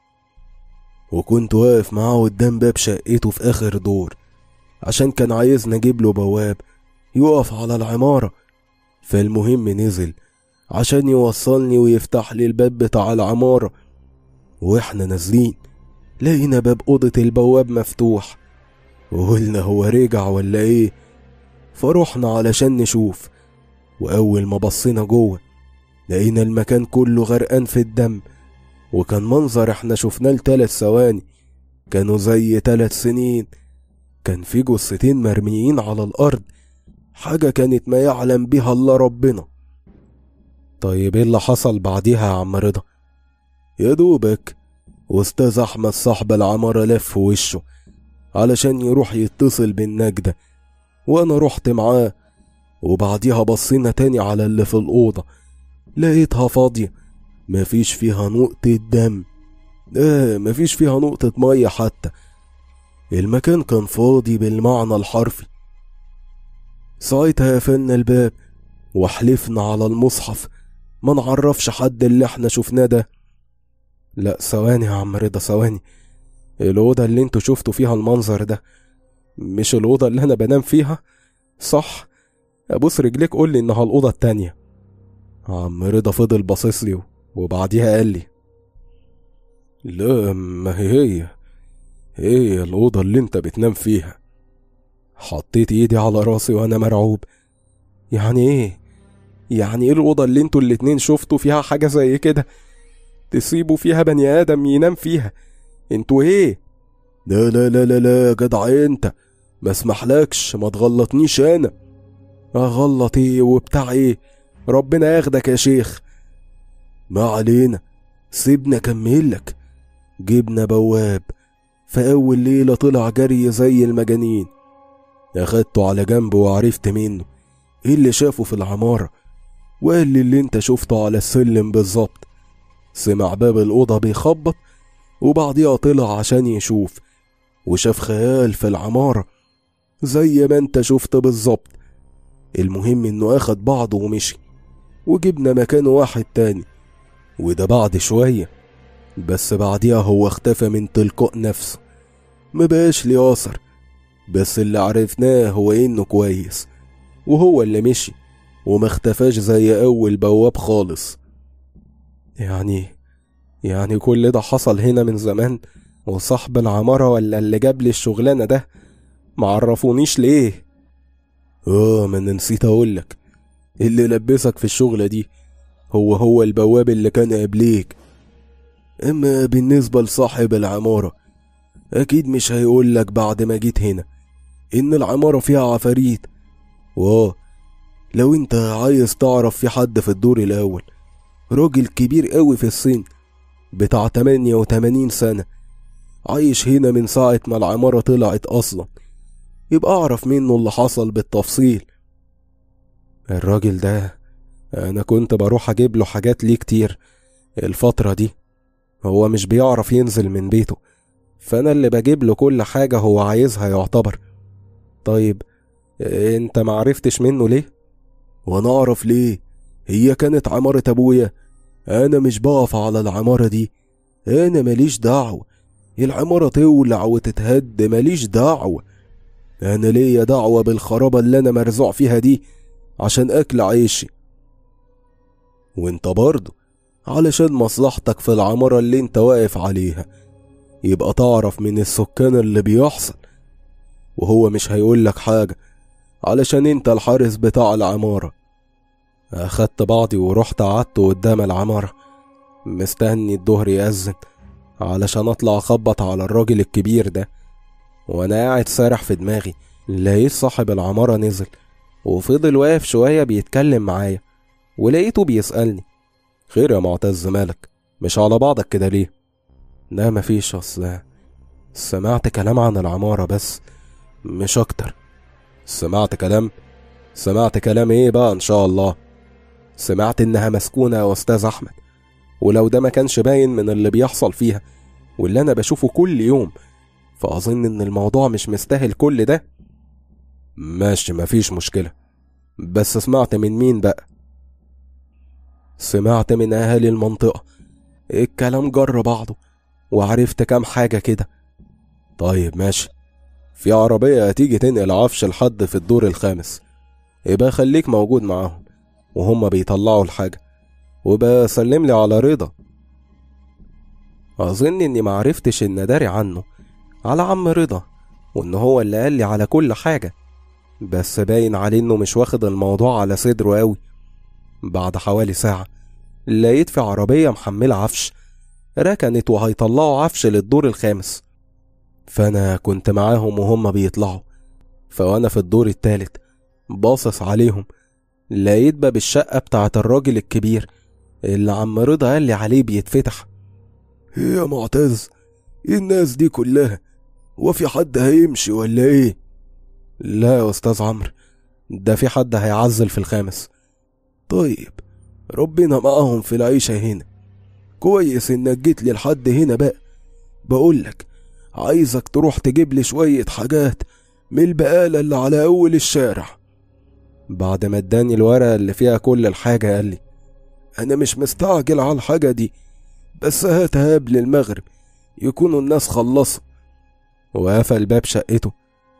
وكنت واقف معاه قدام باب شقته في اخر دور عشان كان عايزني اجيب له بواب يقف على العمارة فالمهم نزل عشان يوصلني ويفتح لي الباب بتاع العمارة واحنا نازلين لقينا باب أوضة البواب مفتوح وقلنا هو رجع ولا ايه فروحنا علشان نشوف وأول ما بصينا جوه لقينا المكان كله غرقان في الدم وكان منظر احنا شفناه لتلات ثواني كانوا زي تلات سنين كان في جثتين مرميين على الأرض حاجة كانت ما يعلم بها إلا ربنا طيب ايه اللي حصل بعديها يا عم رضا يا دوبك واستاذ احمد صاحب العمارة لف وشه علشان يروح يتصل بالنجدة وانا رحت معاه وبعديها بصينا تاني على اللي في الأوضة لقيتها فاضية مفيش فيها نقطة دم آه مفيش فيها نقطة مية حتى المكان كان فاضي بالمعنى الحرفي ساعتها قفلنا الباب وحلفنا على المصحف ما نعرفش حد اللي احنا شفناه ده لا ثواني يا عم رضا ثواني الأوضة اللي انتوا شفتوا فيها المنظر ده مش الأوضة اللي أنا بنام فيها صح أبوس رجليك قول لي إنها الأوضة التانية عم رضا فضل باصص لي وبعديها قال لي لا ما هي هي هي الأوضة اللي انت بتنام فيها حطيت ايدي على راسي وانا مرعوب يعني ايه يعني ايه الأوضة اللي انتوا الاتنين شفتوا فيها حاجة زي كده تسيبوا فيها بني آدم ينام فيها انتوا ايه لا لا لا لا لا يا جدع انت ما اسمحلكش ما تغلطنيش انا اغلط ايه وبتاع ايه ربنا ياخدك يا شيخ ما علينا سيبنا اكملك جبنا بواب فأول ليلة طلع جري زي المجانين أخدته على جنب وعرفت منه إيه اللي شافه في العمارة وقال لي اللي انت شفته على السلم بالظبط سمع باب الأوضة بيخبط وبعديها طلع عشان يشوف وشاف خيال في العمارة زي ما انت شفت بالظبط المهم انه اخد بعضه ومشي وجبنا مكانه واحد تاني وده بعد شوية بس بعديها هو اختفى من تلقاء نفسه مبقاش ليه أثر بس اللي عرفناه هو انه كويس وهو اللي مشي وما اختفاش زي اول بواب خالص يعني يعني كل ده حصل هنا من زمان وصاحب العمارة ولا اللي جاب لي الشغلانة ده معرفونيش ليه اه ما انا نسيت اقولك اللي لبسك في الشغلة دي هو هو البواب اللي كان قبليك اما بالنسبة لصاحب العمارة اكيد مش هيقولك بعد ما جيت هنا ان العمارة فيها عفاريت واه لو انت عايز تعرف في حد في الدور الاول راجل كبير قوي في السن بتاع 88 سنة عايش هنا من ساعة ما العمارة طلعت أصلا يبقى أعرف منه اللي حصل بالتفصيل الراجل ده أنا كنت بروح أجيب له حاجات ليه كتير الفترة دي هو مش بيعرف ينزل من بيته فأنا اللي بجيب له كل حاجة هو عايزها يعتبر طيب انت معرفتش منه ليه؟ وانا اعرف ليه هي كانت عمارة ابويا انا مش بقف على العمارة دي انا ماليش دعوة العمارة تولع وتتهد ماليش دعوة انا ليا دعوة بالخرابة اللي انا مرزوع فيها دي عشان اكل عيشي وانت برضه علشان مصلحتك في العمارة اللي انت واقف عليها يبقى تعرف من السكان اللي بيحصل وهو مش هيقولك حاجة علشان انت الحارس بتاع العمارة أخدت بعضي ورحت قعدت قدام العمارة مستني الظهر يأذن علشان أطلع أخبط على الراجل الكبير ده وأنا قاعد سارح في دماغي لقيت صاحب العمارة نزل وفضل واقف شوية بيتكلم معايا ولقيته بيسألني خير يا معتز مالك مش على بعضك كده ليه لا مفيش أصل سمعت كلام عن العمارة بس مش أكتر سمعت كلام سمعت كلام ايه بقى ان شاء الله سمعت انها مسكونة يا استاذ احمد ولو ده ما كانش باين من اللي بيحصل فيها واللي انا بشوفه كل يوم فاظن ان الموضوع مش مستاهل كل ده ماشي مفيش مشكلة بس سمعت من مين بقى سمعت من اهالي المنطقة الكلام جر بعضه وعرفت كام حاجة كده طيب ماشي في عربية هتيجي تنقل عفش لحد في الدور الخامس يبقى خليك موجود معاهم وهم بيطلعوا الحاجة وبقى سلم لي على رضا أظن إني معرفتش إن داري عنه على عم رضا وإن هو اللي قال لي على كل حاجة بس باين عليه إنه مش واخد الموضوع على صدره أوي بعد حوالي ساعة لقيت في عربية محملة عفش ركنت وهيطلعوا عفش للدور الخامس فأنا كنت معاهم وهم بيطلعوا فوأنا في الدور التالت باصص عليهم لقيت باب الشقة بتاعت الراجل الكبير اللي عم رضا قال لي عليه بيتفتح ايه يا معتز ايه الناس دي كلها وفي حد هيمشي ولا ايه لا يا استاذ عمرو ده في حد هيعزل في الخامس طيب ربنا معاهم في العيشة هنا كويس انك جيت لي لحد هنا بقى بقولك عايزك تروح تجيب لي شوية حاجات من البقالة اللي على أول الشارع بعد ما اداني الورقة اللي فيها كل الحاجة قال لي أنا مش مستعجل على الحاجة دي بس هاتها قبل المغرب يكونوا الناس خلصوا وقفل باب شقته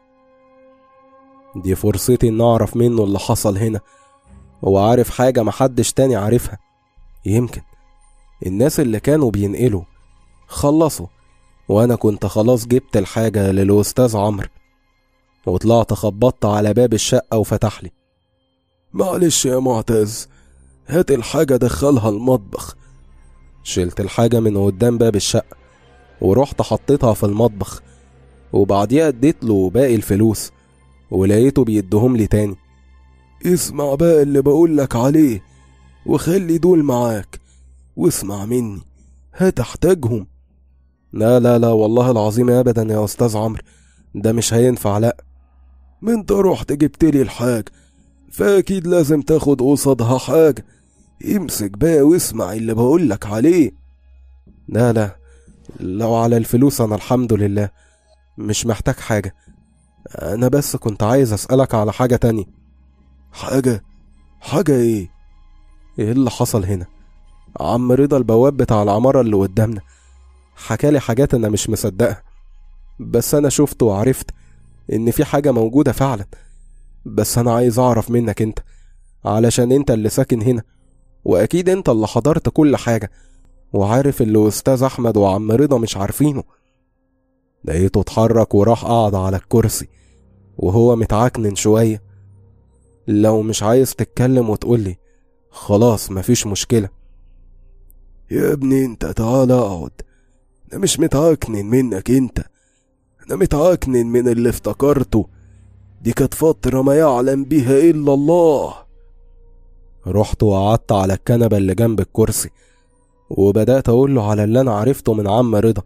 دي فرصتي إن أعرف منه اللي حصل هنا هو عارف حاجة محدش تاني عارفها يمكن الناس اللي كانوا بينقلوا خلصوا وأنا كنت خلاص جبت الحاجة للأستاذ عمرو وطلعت خبطت على باب الشقة وفتح لي معلش يا معتز هات الحاجة دخلها المطبخ شلت الحاجة من قدام باب الشقة ورحت حطيتها في المطبخ وبعديها اديت له باقي الفلوس ولقيته بيدهم لي تاني اسمع بقى اللي بقولك عليه وخلي دول معاك واسمع مني هتحتاجهم لا لا لا والله العظيم ابدا يا استاذ عمرو ده مش هينفع لا ما انت رحت جبت لي الحاجة فاكيد لازم تاخد قصادها حاجة امسك بقى واسمع اللي بقولك عليه لا لا لو على الفلوس انا الحمد لله مش محتاج حاجة انا بس كنت عايز اسألك على حاجة تانية حاجة حاجة ايه ايه اللي حصل هنا عم رضا البواب بتاع العمارة اللي قدامنا حكالي حاجات انا مش مصدقها بس انا شفت وعرفت ان في حاجة موجودة فعلا بس انا عايز اعرف منك انت علشان انت اللي ساكن هنا واكيد انت اللي حضرت كل حاجة وعارف اللي استاذ احمد وعم رضا مش عارفينه لقيته اتحرك وراح قعد على الكرسي وهو متعكنن شوية لو مش عايز تتكلم وتقولي خلاص مفيش مشكلة يا ابني انت تعال اقعد انا مش متعكنن منك انت انا متعكنن من اللي افتكرته دي كانت فترة ما يعلم بيها الا الله رحت وقعدت على الكنبة اللي جنب الكرسي وبدأت أقول له على اللي أنا عرفته من عم رضا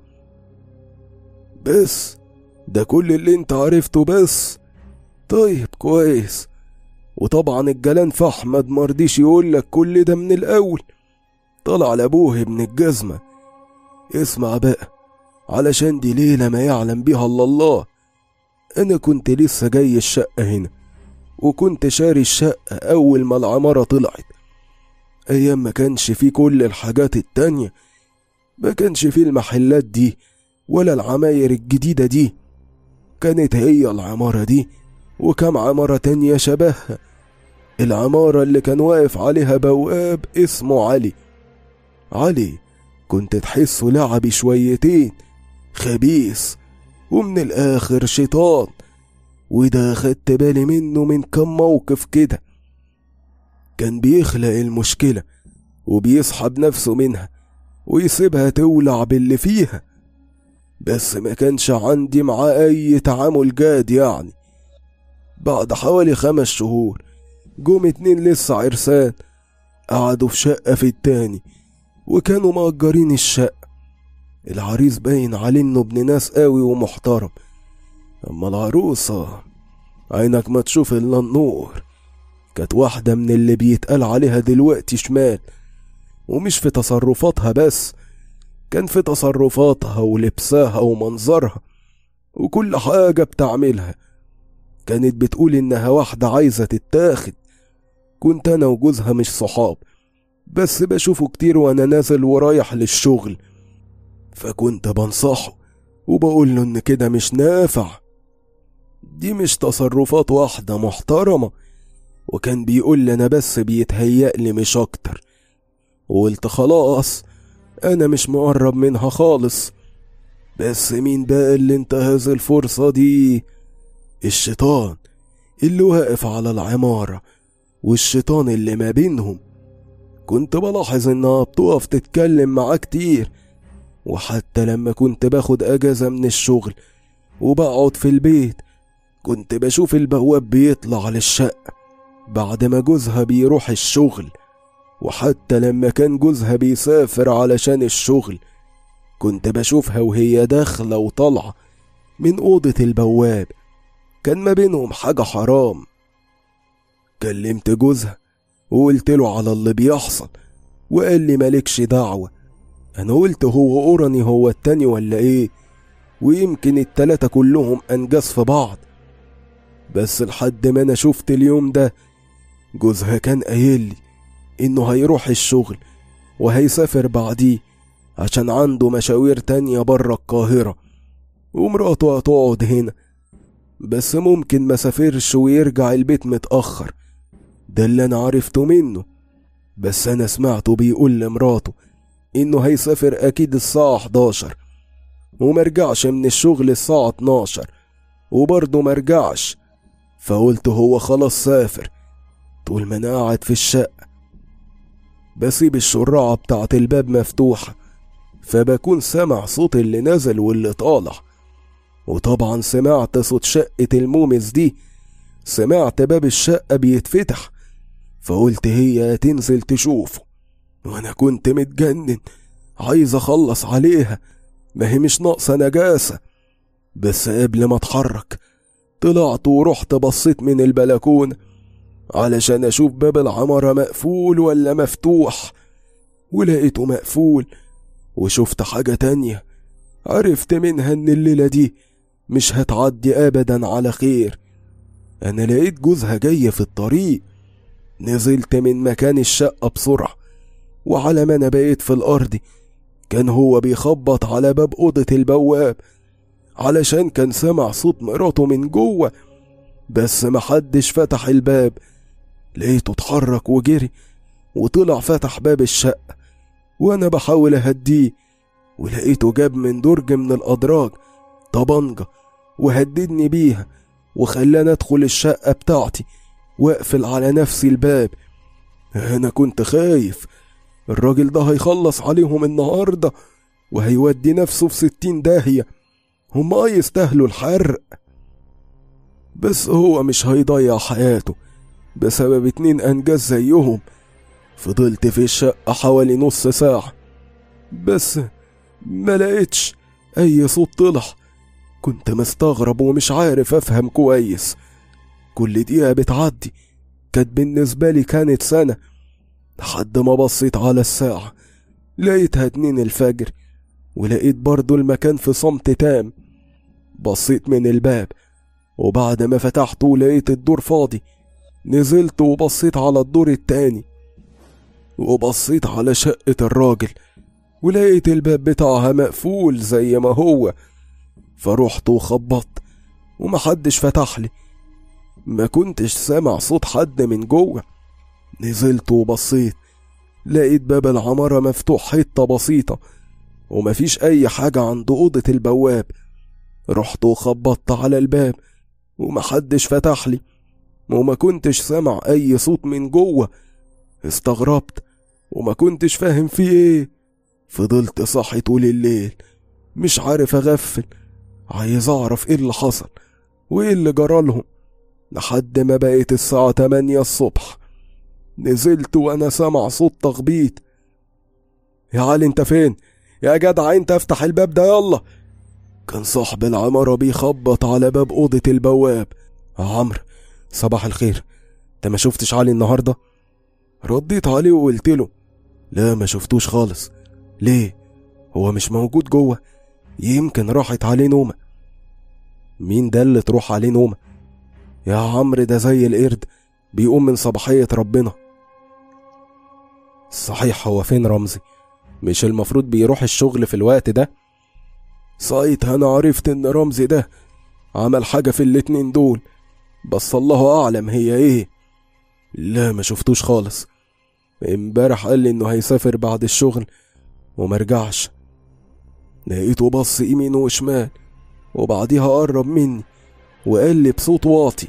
بس ده كل اللي انت عرفته بس طيب كويس وطبعا الجلان في احمد مرضيش يقولك كل ده من الاول طلع لابوه ابن الجزمة اسمع بقى علشان دي ليلة ما يعلم بيها الا الله انا كنت لسه جاي الشقة هنا وكنت شاري الشقة اول ما العمارة طلعت ايام ما كانش فيه كل الحاجات التانية ما كانش فيه المحلات دي ولا العماير الجديدة دي كانت هي العمارة دي وكم عمارة تانية شبهها العمارة اللي كان واقف عليها بواب اسمه علي علي كنت تحسه لعبي شويتين خبيث ومن الآخر شيطان وده خدت بالي منه من كم موقف كده كان بيخلق المشكلة وبيسحب نفسه منها ويسيبها تولع باللي فيها بس ما كانش عندي معاه أي تعامل جاد يعني بعد حوالي خمس شهور جم اتنين لسه عرسان قعدوا في شقة في التاني وكانوا مأجرين الشقة العريس باين عليه انه ابن ناس قوي ومحترم اما العروسة عينك ما تشوف الا النور كانت واحدة من اللي بيتقال عليها دلوقتي شمال ومش في تصرفاتها بس كان في تصرفاتها ولبسها ومنظرها وكل حاجة بتعملها كانت بتقول إنها واحدة عايزة تتاخد كنت أنا وجوزها مش صحاب بس بشوفه كتير وأنا نازل ورايح للشغل فكنت بنصحه وبقول له إن كده مش نافع دي مش تصرفات واحدة محترمة وكان بيقول لي أنا بس بيتهيألي مش أكتر وقلت خلاص أنا مش مقرب منها خالص بس مين بقى اللي انتهز الفرصة دي الشيطان اللي واقف على العمارة والشيطان اللي ما بينهم كنت بلاحظ انها بتقف تتكلم معاه كتير وحتى لما كنت باخد اجازة من الشغل وبقعد في البيت كنت بشوف البواب بيطلع للشقة بعد ما جوزها بيروح الشغل وحتى لما كان جوزها بيسافر علشان الشغل كنت بشوفها وهي داخلة وطالعة من أوضة البواب كان ما بينهم حاجة حرام كلمت جوزها وقلت له على اللي بيحصل وقال لي مالكش دعوة أنا قلت هو أوراني هو التاني ولا إيه ويمكن التلاتة كلهم أنجاز في بعض بس لحد ما أنا شفت اليوم ده جوزها كان قايل لي إنه هيروح الشغل وهيسافر بعديه عشان عنده مشاوير تانية برا القاهرة ومراته هتقعد هنا بس ممكن ما سافرش ويرجع البيت متأخر ده اللي أنا عرفته منه بس أنا سمعته بيقول لمراته إنه هيسافر أكيد الساعة 11 ومرجعش من الشغل الساعة 12 وبرضه مرجعش فقلت هو خلاص سافر طول ما أنا قاعد في الشقة بسيب الشراعة بتاعت الباب مفتوحة فبكون سامع صوت اللي نزل واللي طالع وطبعا سمعت صوت شقة المومس دي سمعت باب الشقة بيتفتح فقلت هي تنزل تشوفه وانا كنت متجنن عايز اخلص عليها ما هي مش ناقصة نجاسة بس قبل ما اتحرك طلعت ورحت بصيت من البلكونة علشان اشوف باب العمارة مقفول ولا مفتوح ولقيته مقفول وشفت حاجة تانية عرفت منها ان الليلة دي مش هتعدي ابدا على خير انا لقيت جوزها جاية في الطريق نزلت من مكان الشقة بسرعة وعلى ما انا بقيت في الارض كان هو بيخبط على باب اوضة البواب علشان كان سمع صوت مراته من جوه بس محدش فتح الباب لقيته اتحرك وجري وطلع فتح باب الشقة وانا بحاول اهديه ولقيته جاب من درج من الادراج طبنجة وهددني بيها وخلاني ادخل الشقة بتاعتي واقفل على نفسي الباب انا كنت خايف الراجل ده هيخلص عليهم النهاردة وهيودي نفسه في ستين داهية هما يستاهلوا الحرق بس هو مش هيضيع حياته بسبب اتنين أنجاز زيهم فضلت في الشقة حوالي نص ساعة بس ما لقيتش أي صوت طلع كنت مستغرب ومش عارف أفهم كويس كل دقيقة بتعدي كانت بالنسبة لي كانت سنة لحد ما بصيت على الساعة لقيتها اتنين الفجر ولقيت برضو المكان في صمت تام بصيت من الباب وبعد ما فتحته لقيت الدور فاضي نزلت وبصيت على الدور التاني وبصيت على شقة الراجل ولقيت الباب بتاعها مقفول زي ما هو فرحت وخبطت ومحدش فتح لي ما كنتش سامع صوت حد من جوه نزلت وبصيت لقيت باب العمارة مفتوح حتة بسيطة ومفيش أي حاجة عند أوضة البواب رحت وخبطت على الباب ومحدش فتح لي وما كنتش سامع أي صوت من جوه استغربت وما كنتش فاهم فيه ايه فضلت صاحي طول الليل مش عارف أغفل عايز أعرف ايه اللي حصل وايه اللي جرالهم لحد ما بقيت الساعة تمانية الصبح نزلت وأنا سامع صوت تخبيط يا علي انت فين يا جدع انت افتح الباب ده يلا كان صاحب العمارة بيخبط على باب أوضة البواب عمرو صباح الخير انت ما شفتش علي النهاردة رديت عليه وقلت له لا ما شفتوش خالص ليه هو مش موجود جوه يمكن راحت عليه نومة مين ده اللي تروح عليه نومة يا عمرو ده زي القرد بيقوم من صباحية ربنا صحيح هو فين رمزي مش المفروض بيروح الشغل في الوقت ده ساعتها انا عرفت ان رمزي ده عمل حاجة في الاتنين دول بس الله اعلم هي ايه لا ما شفتوش خالص امبارح قال لي انه هيسافر بعد الشغل ومرجعش لقيته بص يمين وشمال وبعديها قرب مني وقال لي بصوت واطي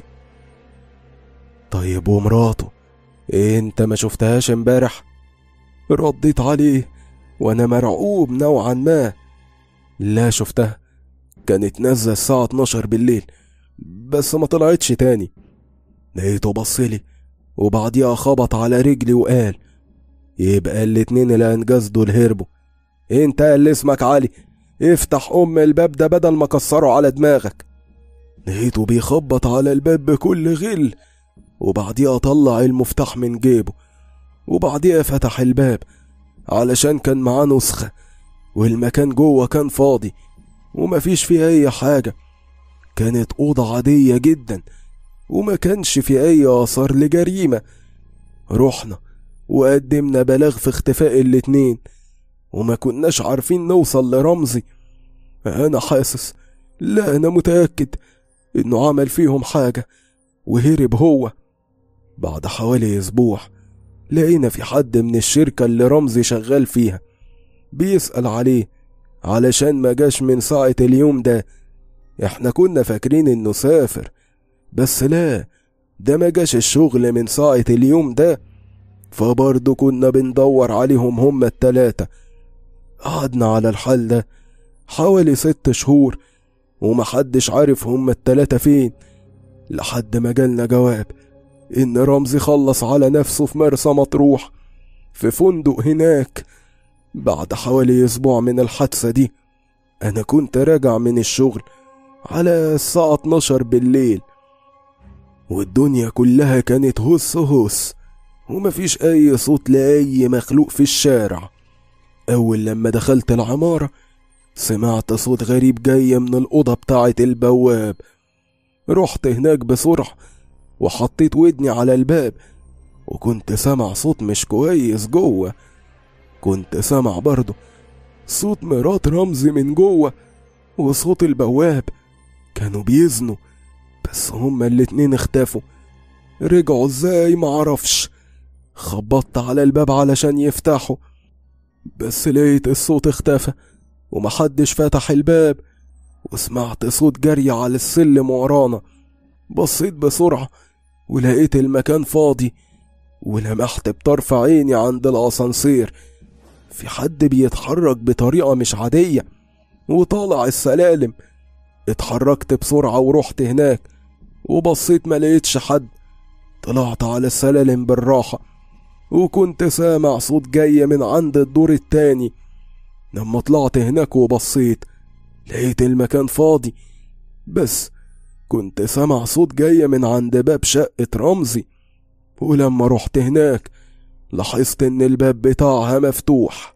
طيب ومراته إيه انت ما شفتهاش امبارح رديت عليه وانا مرعوب نوعا ما لا شفتها كانت نازله الساعه 12 بالليل بس ما طلعتش تاني لقيته بصلي وبعديها خبط على رجلي وقال يبقى الاتنين اللي انجاز دول هربوا انت اللي اسمك علي افتح ام الباب ده بدل ما كسره على دماغك لقيته بيخبط على الباب بكل غل وبعديها طلع المفتاح من جيبه وبعديها فتح الباب علشان كان معاه نسخة والمكان جوه كان فاضي ومفيش فيه أي حاجة كانت أوضة عادية جدا وما كانش في أي آثار لجريمة رحنا وقدمنا بلاغ في اختفاء الاتنين وما كناش عارفين نوصل لرمزي أنا حاسس لا أنا متأكد إنه عمل فيهم حاجة وهرب هو بعد حوالي أسبوع لقينا في حد من الشركة اللي رمزي شغال فيها بيسأل عليه علشان ما جاش من ساعة اليوم ده احنا كنا فاكرين انه سافر بس لا ده ما جاش الشغل من ساعة اليوم ده فبرضه كنا بندور عليهم هما التلاتة قعدنا على الحال ده حوالي ست شهور ومحدش عارف هما التلاتة فين لحد ما جالنا جواب إن رمزي خلص على نفسه في مرسى مطروح في فندق هناك بعد حوالي أسبوع من الحادثة دي أنا كنت راجع من الشغل على الساعة 12 بالليل والدنيا كلها كانت هس هس ومفيش أي صوت لأي مخلوق في الشارع أول لما دخلت العمارة سمعت صوت غريب جاي من الأوضة بتاعة البواب رحت هناك بسرعة وحطيت ودني على الباب وكنت سامع صوت مش كويس جوه كنت سامع برضه صوت مرات رمزي من جوه وصوت البواب كانوا بيزنوا بس هما الاتنين اختفوا رجعوا ازاي معرفش خبطت على الباب علشان يفتحوا بس لقيت الصوت اختفى ومحدش فتح الباب وسمعت صوت جري على السلم ورانا بصيت بسرعة ولقيت المكان فاضي ولمحت بطرف عيني عند الأسانسير في حد بيتحرك بطريقة مش عادية وطالع السلالم اتحركت بسرعة ورحت هناك وبصيت ما لقيتش حد طلعت على السلالم بالراحة وكنت سامع صوت جاي من عند الدور التاني لما طلعت هناك وبصيت لقيت المكان فاضي بس كنت سامع صوت جاي من عند باب شقة رمزي ولما رحت هناك لاحظت ان الباب بتاعها مفتوح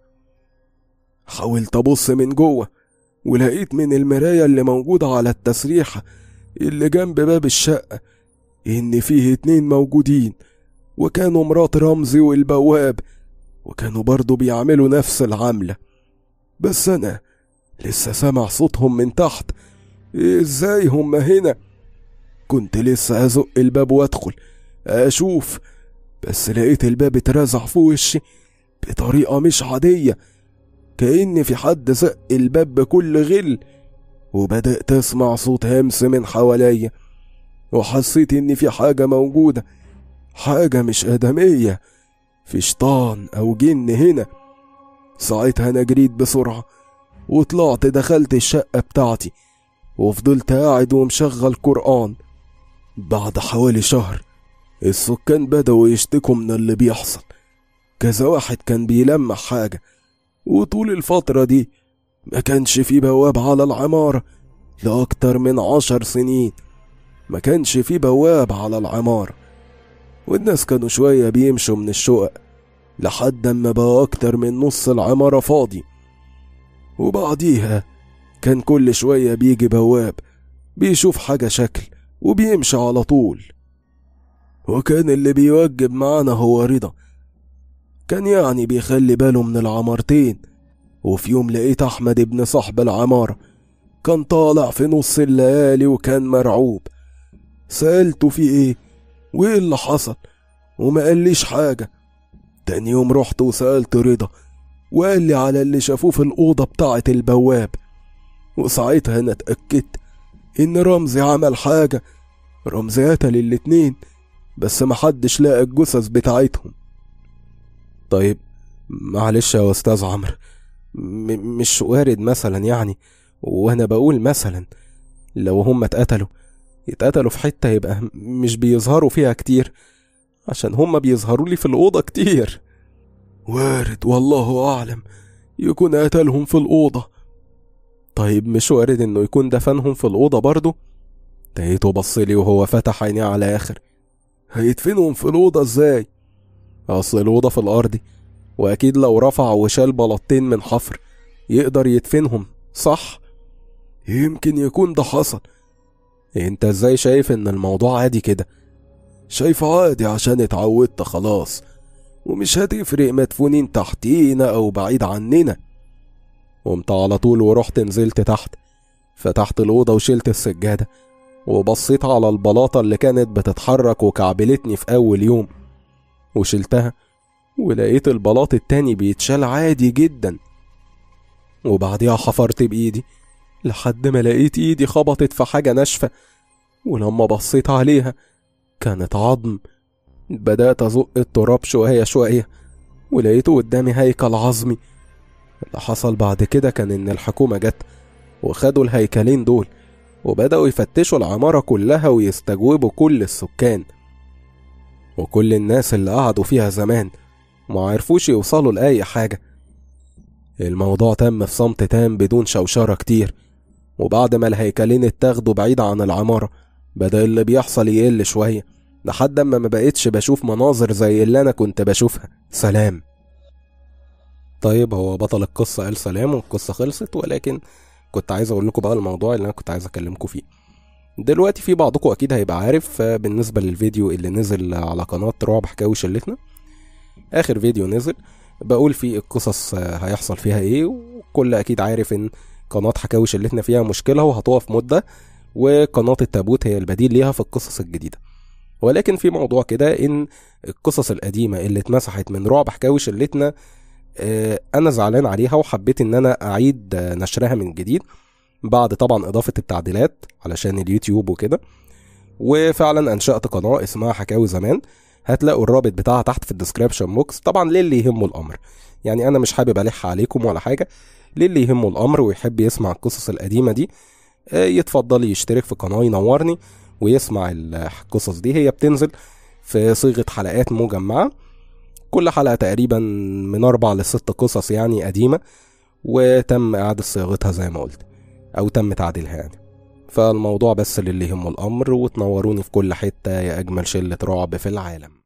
حاولت ابص من جوه ولقيت من المراية اللي موجودة على التسريحة اللي جنب باب الشقة إن فيه اتنين موجودين وكانوا مرات رمزي والبواب وكانوا برضو بيعملوا نفس العملة بس أنا لسه سامع صوتهم من تحت إزاي هم هنا كنت لسه أزق الباب وأدخل أشوف بس لقيت الباب اترزع في وشي بطريقة مش عادية كأن في حد زق الباب بكل غل وبدأت أسمع صوت همس من حواليا وحسيت إن في حاجة موجودة حاجة مش آدمية في شيطان أو جن هنا ساعتها أنا جريت بسرعة وطلعت دخلت الشقة بتاعتي وفضلت قاعد ومشغل قرآن بعد حوالي شهر السكان بدأوا يشتكوا من اللي بيحصل كذا واحد كان بيلمح حاجة وطول الفترة دي ما كانش في بواب على العمارة لأكتر من عشر سنين ما كانش في بواب على العمارة والناس كانوا شوية بيمشوا من الشقق لحد ما بقى أكتر من نص العمارة فاضي وبعديها كان كل شوية بيجي بواب بيشوف حاجة شكل وبيمشي على طول وكان اللي بيوجب معانا هو رضا كان يعني بيخلي باله من العمارتين وفي يوم لقيت أحمد ابن صاحب العمارة كان طالع في نص الليالي وكان مرعوب سألته في ايه وايه اللي حصل وما قاليش حاجة تاني يوم رحت وسألت رضا وقال لي على اللي شافوه في الأوضة بتاعة البواب وساعتها أنا اتأكدت إن رمزي عمل حاجة رمزي قتل الاتنين بس محدش لقى الجثث بتاعتهم طيب معلش يا أستاذ عمرو م- مش وارد مثلا يعني وأنا بقول مثلا لو هم اتقتلوا يتقتلوا في حتة يبقى مش بيظهروا فيها كتير عشان هم بيظهروا لي في الأوضة كتير وارد والله أعلم يكون قتلهم في الأوضة طيب مش وارد إنه يكون دفنهم في الأوضة برضه لقيته بصلي وهو فتح عينيه على آخر هيدفنهم في الأوضة إزاي؟ أصل الأوضة في الأرض وأكيد لو رفع وشال بلاطين من حفر يقدر يدفنهم صح؟ يمكن يكون ده حصل انت ازاي شايف ان الموضوع عادي كده شايف عادي عشان اتعودت خلاص ومش هتفرق مدفونين تحتينا او بعيد عننا قمت على طول ورحت نزلت تحت فتحت الأوضة وشلت السجادة وبصيت على البلاطة اللي كانت بتتحرك وكعبلتني في أول يوم وشلتها ولقيت البلاط التاني بيتشال عادي جدا وبعديها حفرت بإيدي لحد ما لقيت ايدي خبطت في حاجة ناشفة ولما بصيت عليها كانت عظم بدأت أزق التراب شوية شوية ولقيته قدامي هيكل عظمي اللي حصل بعد كده كان إن الحكومة جت وخدوا الهيكلين دول وبدأوا يفتشوا العمارة كلها ويستجوبوا كل السكان وكل الناس اللي قعدوا فيها زمان ما عرفوش يوصلوا لأي حاجة الموضوع تم في صمت تام بدون شوشرة كتير وبعد ما الهيكلين اتاخدوا بعيد عن العمارة بدأ اللي بيحصل يقل شوية لحد اما ما بقتش بشوف مناظر زي اللي انا كنت بشوفها سلام طيب هو بطل القصة قال سلام والقصة خلصت ولكن كنت عايز اقول لكم بقى الموضوع اللي انا كنت عايز اكلمكم فيه دلوقتي في بعضكم اكيد هيبقى عارف آه، بالنسبة للفيديو اللي نزل على قناة رعب حكاوي شلتنا اخر فيديو نزل بقول فيه القصص آه، هيحصل فيها ايه وكل اكيد عارف ان قناة حكاوي شلتنا فيها مشكلة وهتقف مدة وقناة التابوت هي البديل ليها في القصص الجديدة ولكن في موضوع كده ان القصص القديمة اللي اتمسحت من رعب حكاوي شلتنا آه، انا زعلان عليها وحبيت ان انا اعيد آه، نشرها من جديد بعد طبعا اضافة التعديلات علشان اليوتيوب وكده وفعلا انشأت قناة اسمها حكاوي زمان هتلاقوا الرابط بتاعها تحت في الديسكريبشن بوكس طبعا للي يهمه الامر يعني انا مش حابب الح عليكم ولا حاجة للي يهمه الامر ويحب يسمع القصص القديمة دي آه، يتفضل يشترك في قناة ينورني ويسمع القصص دي هي بتنزل في صيغة حلقات مجمعة كل حلقة تقريبا من أربع لست قصص يعني قديمة وتم إعادة صياغتها زي ما قلت أو تم تعديلها يعني فالموضوع بس للي يهمه الأمر وتنوروني في كل حتة يا أجمل شلة رعب في العالم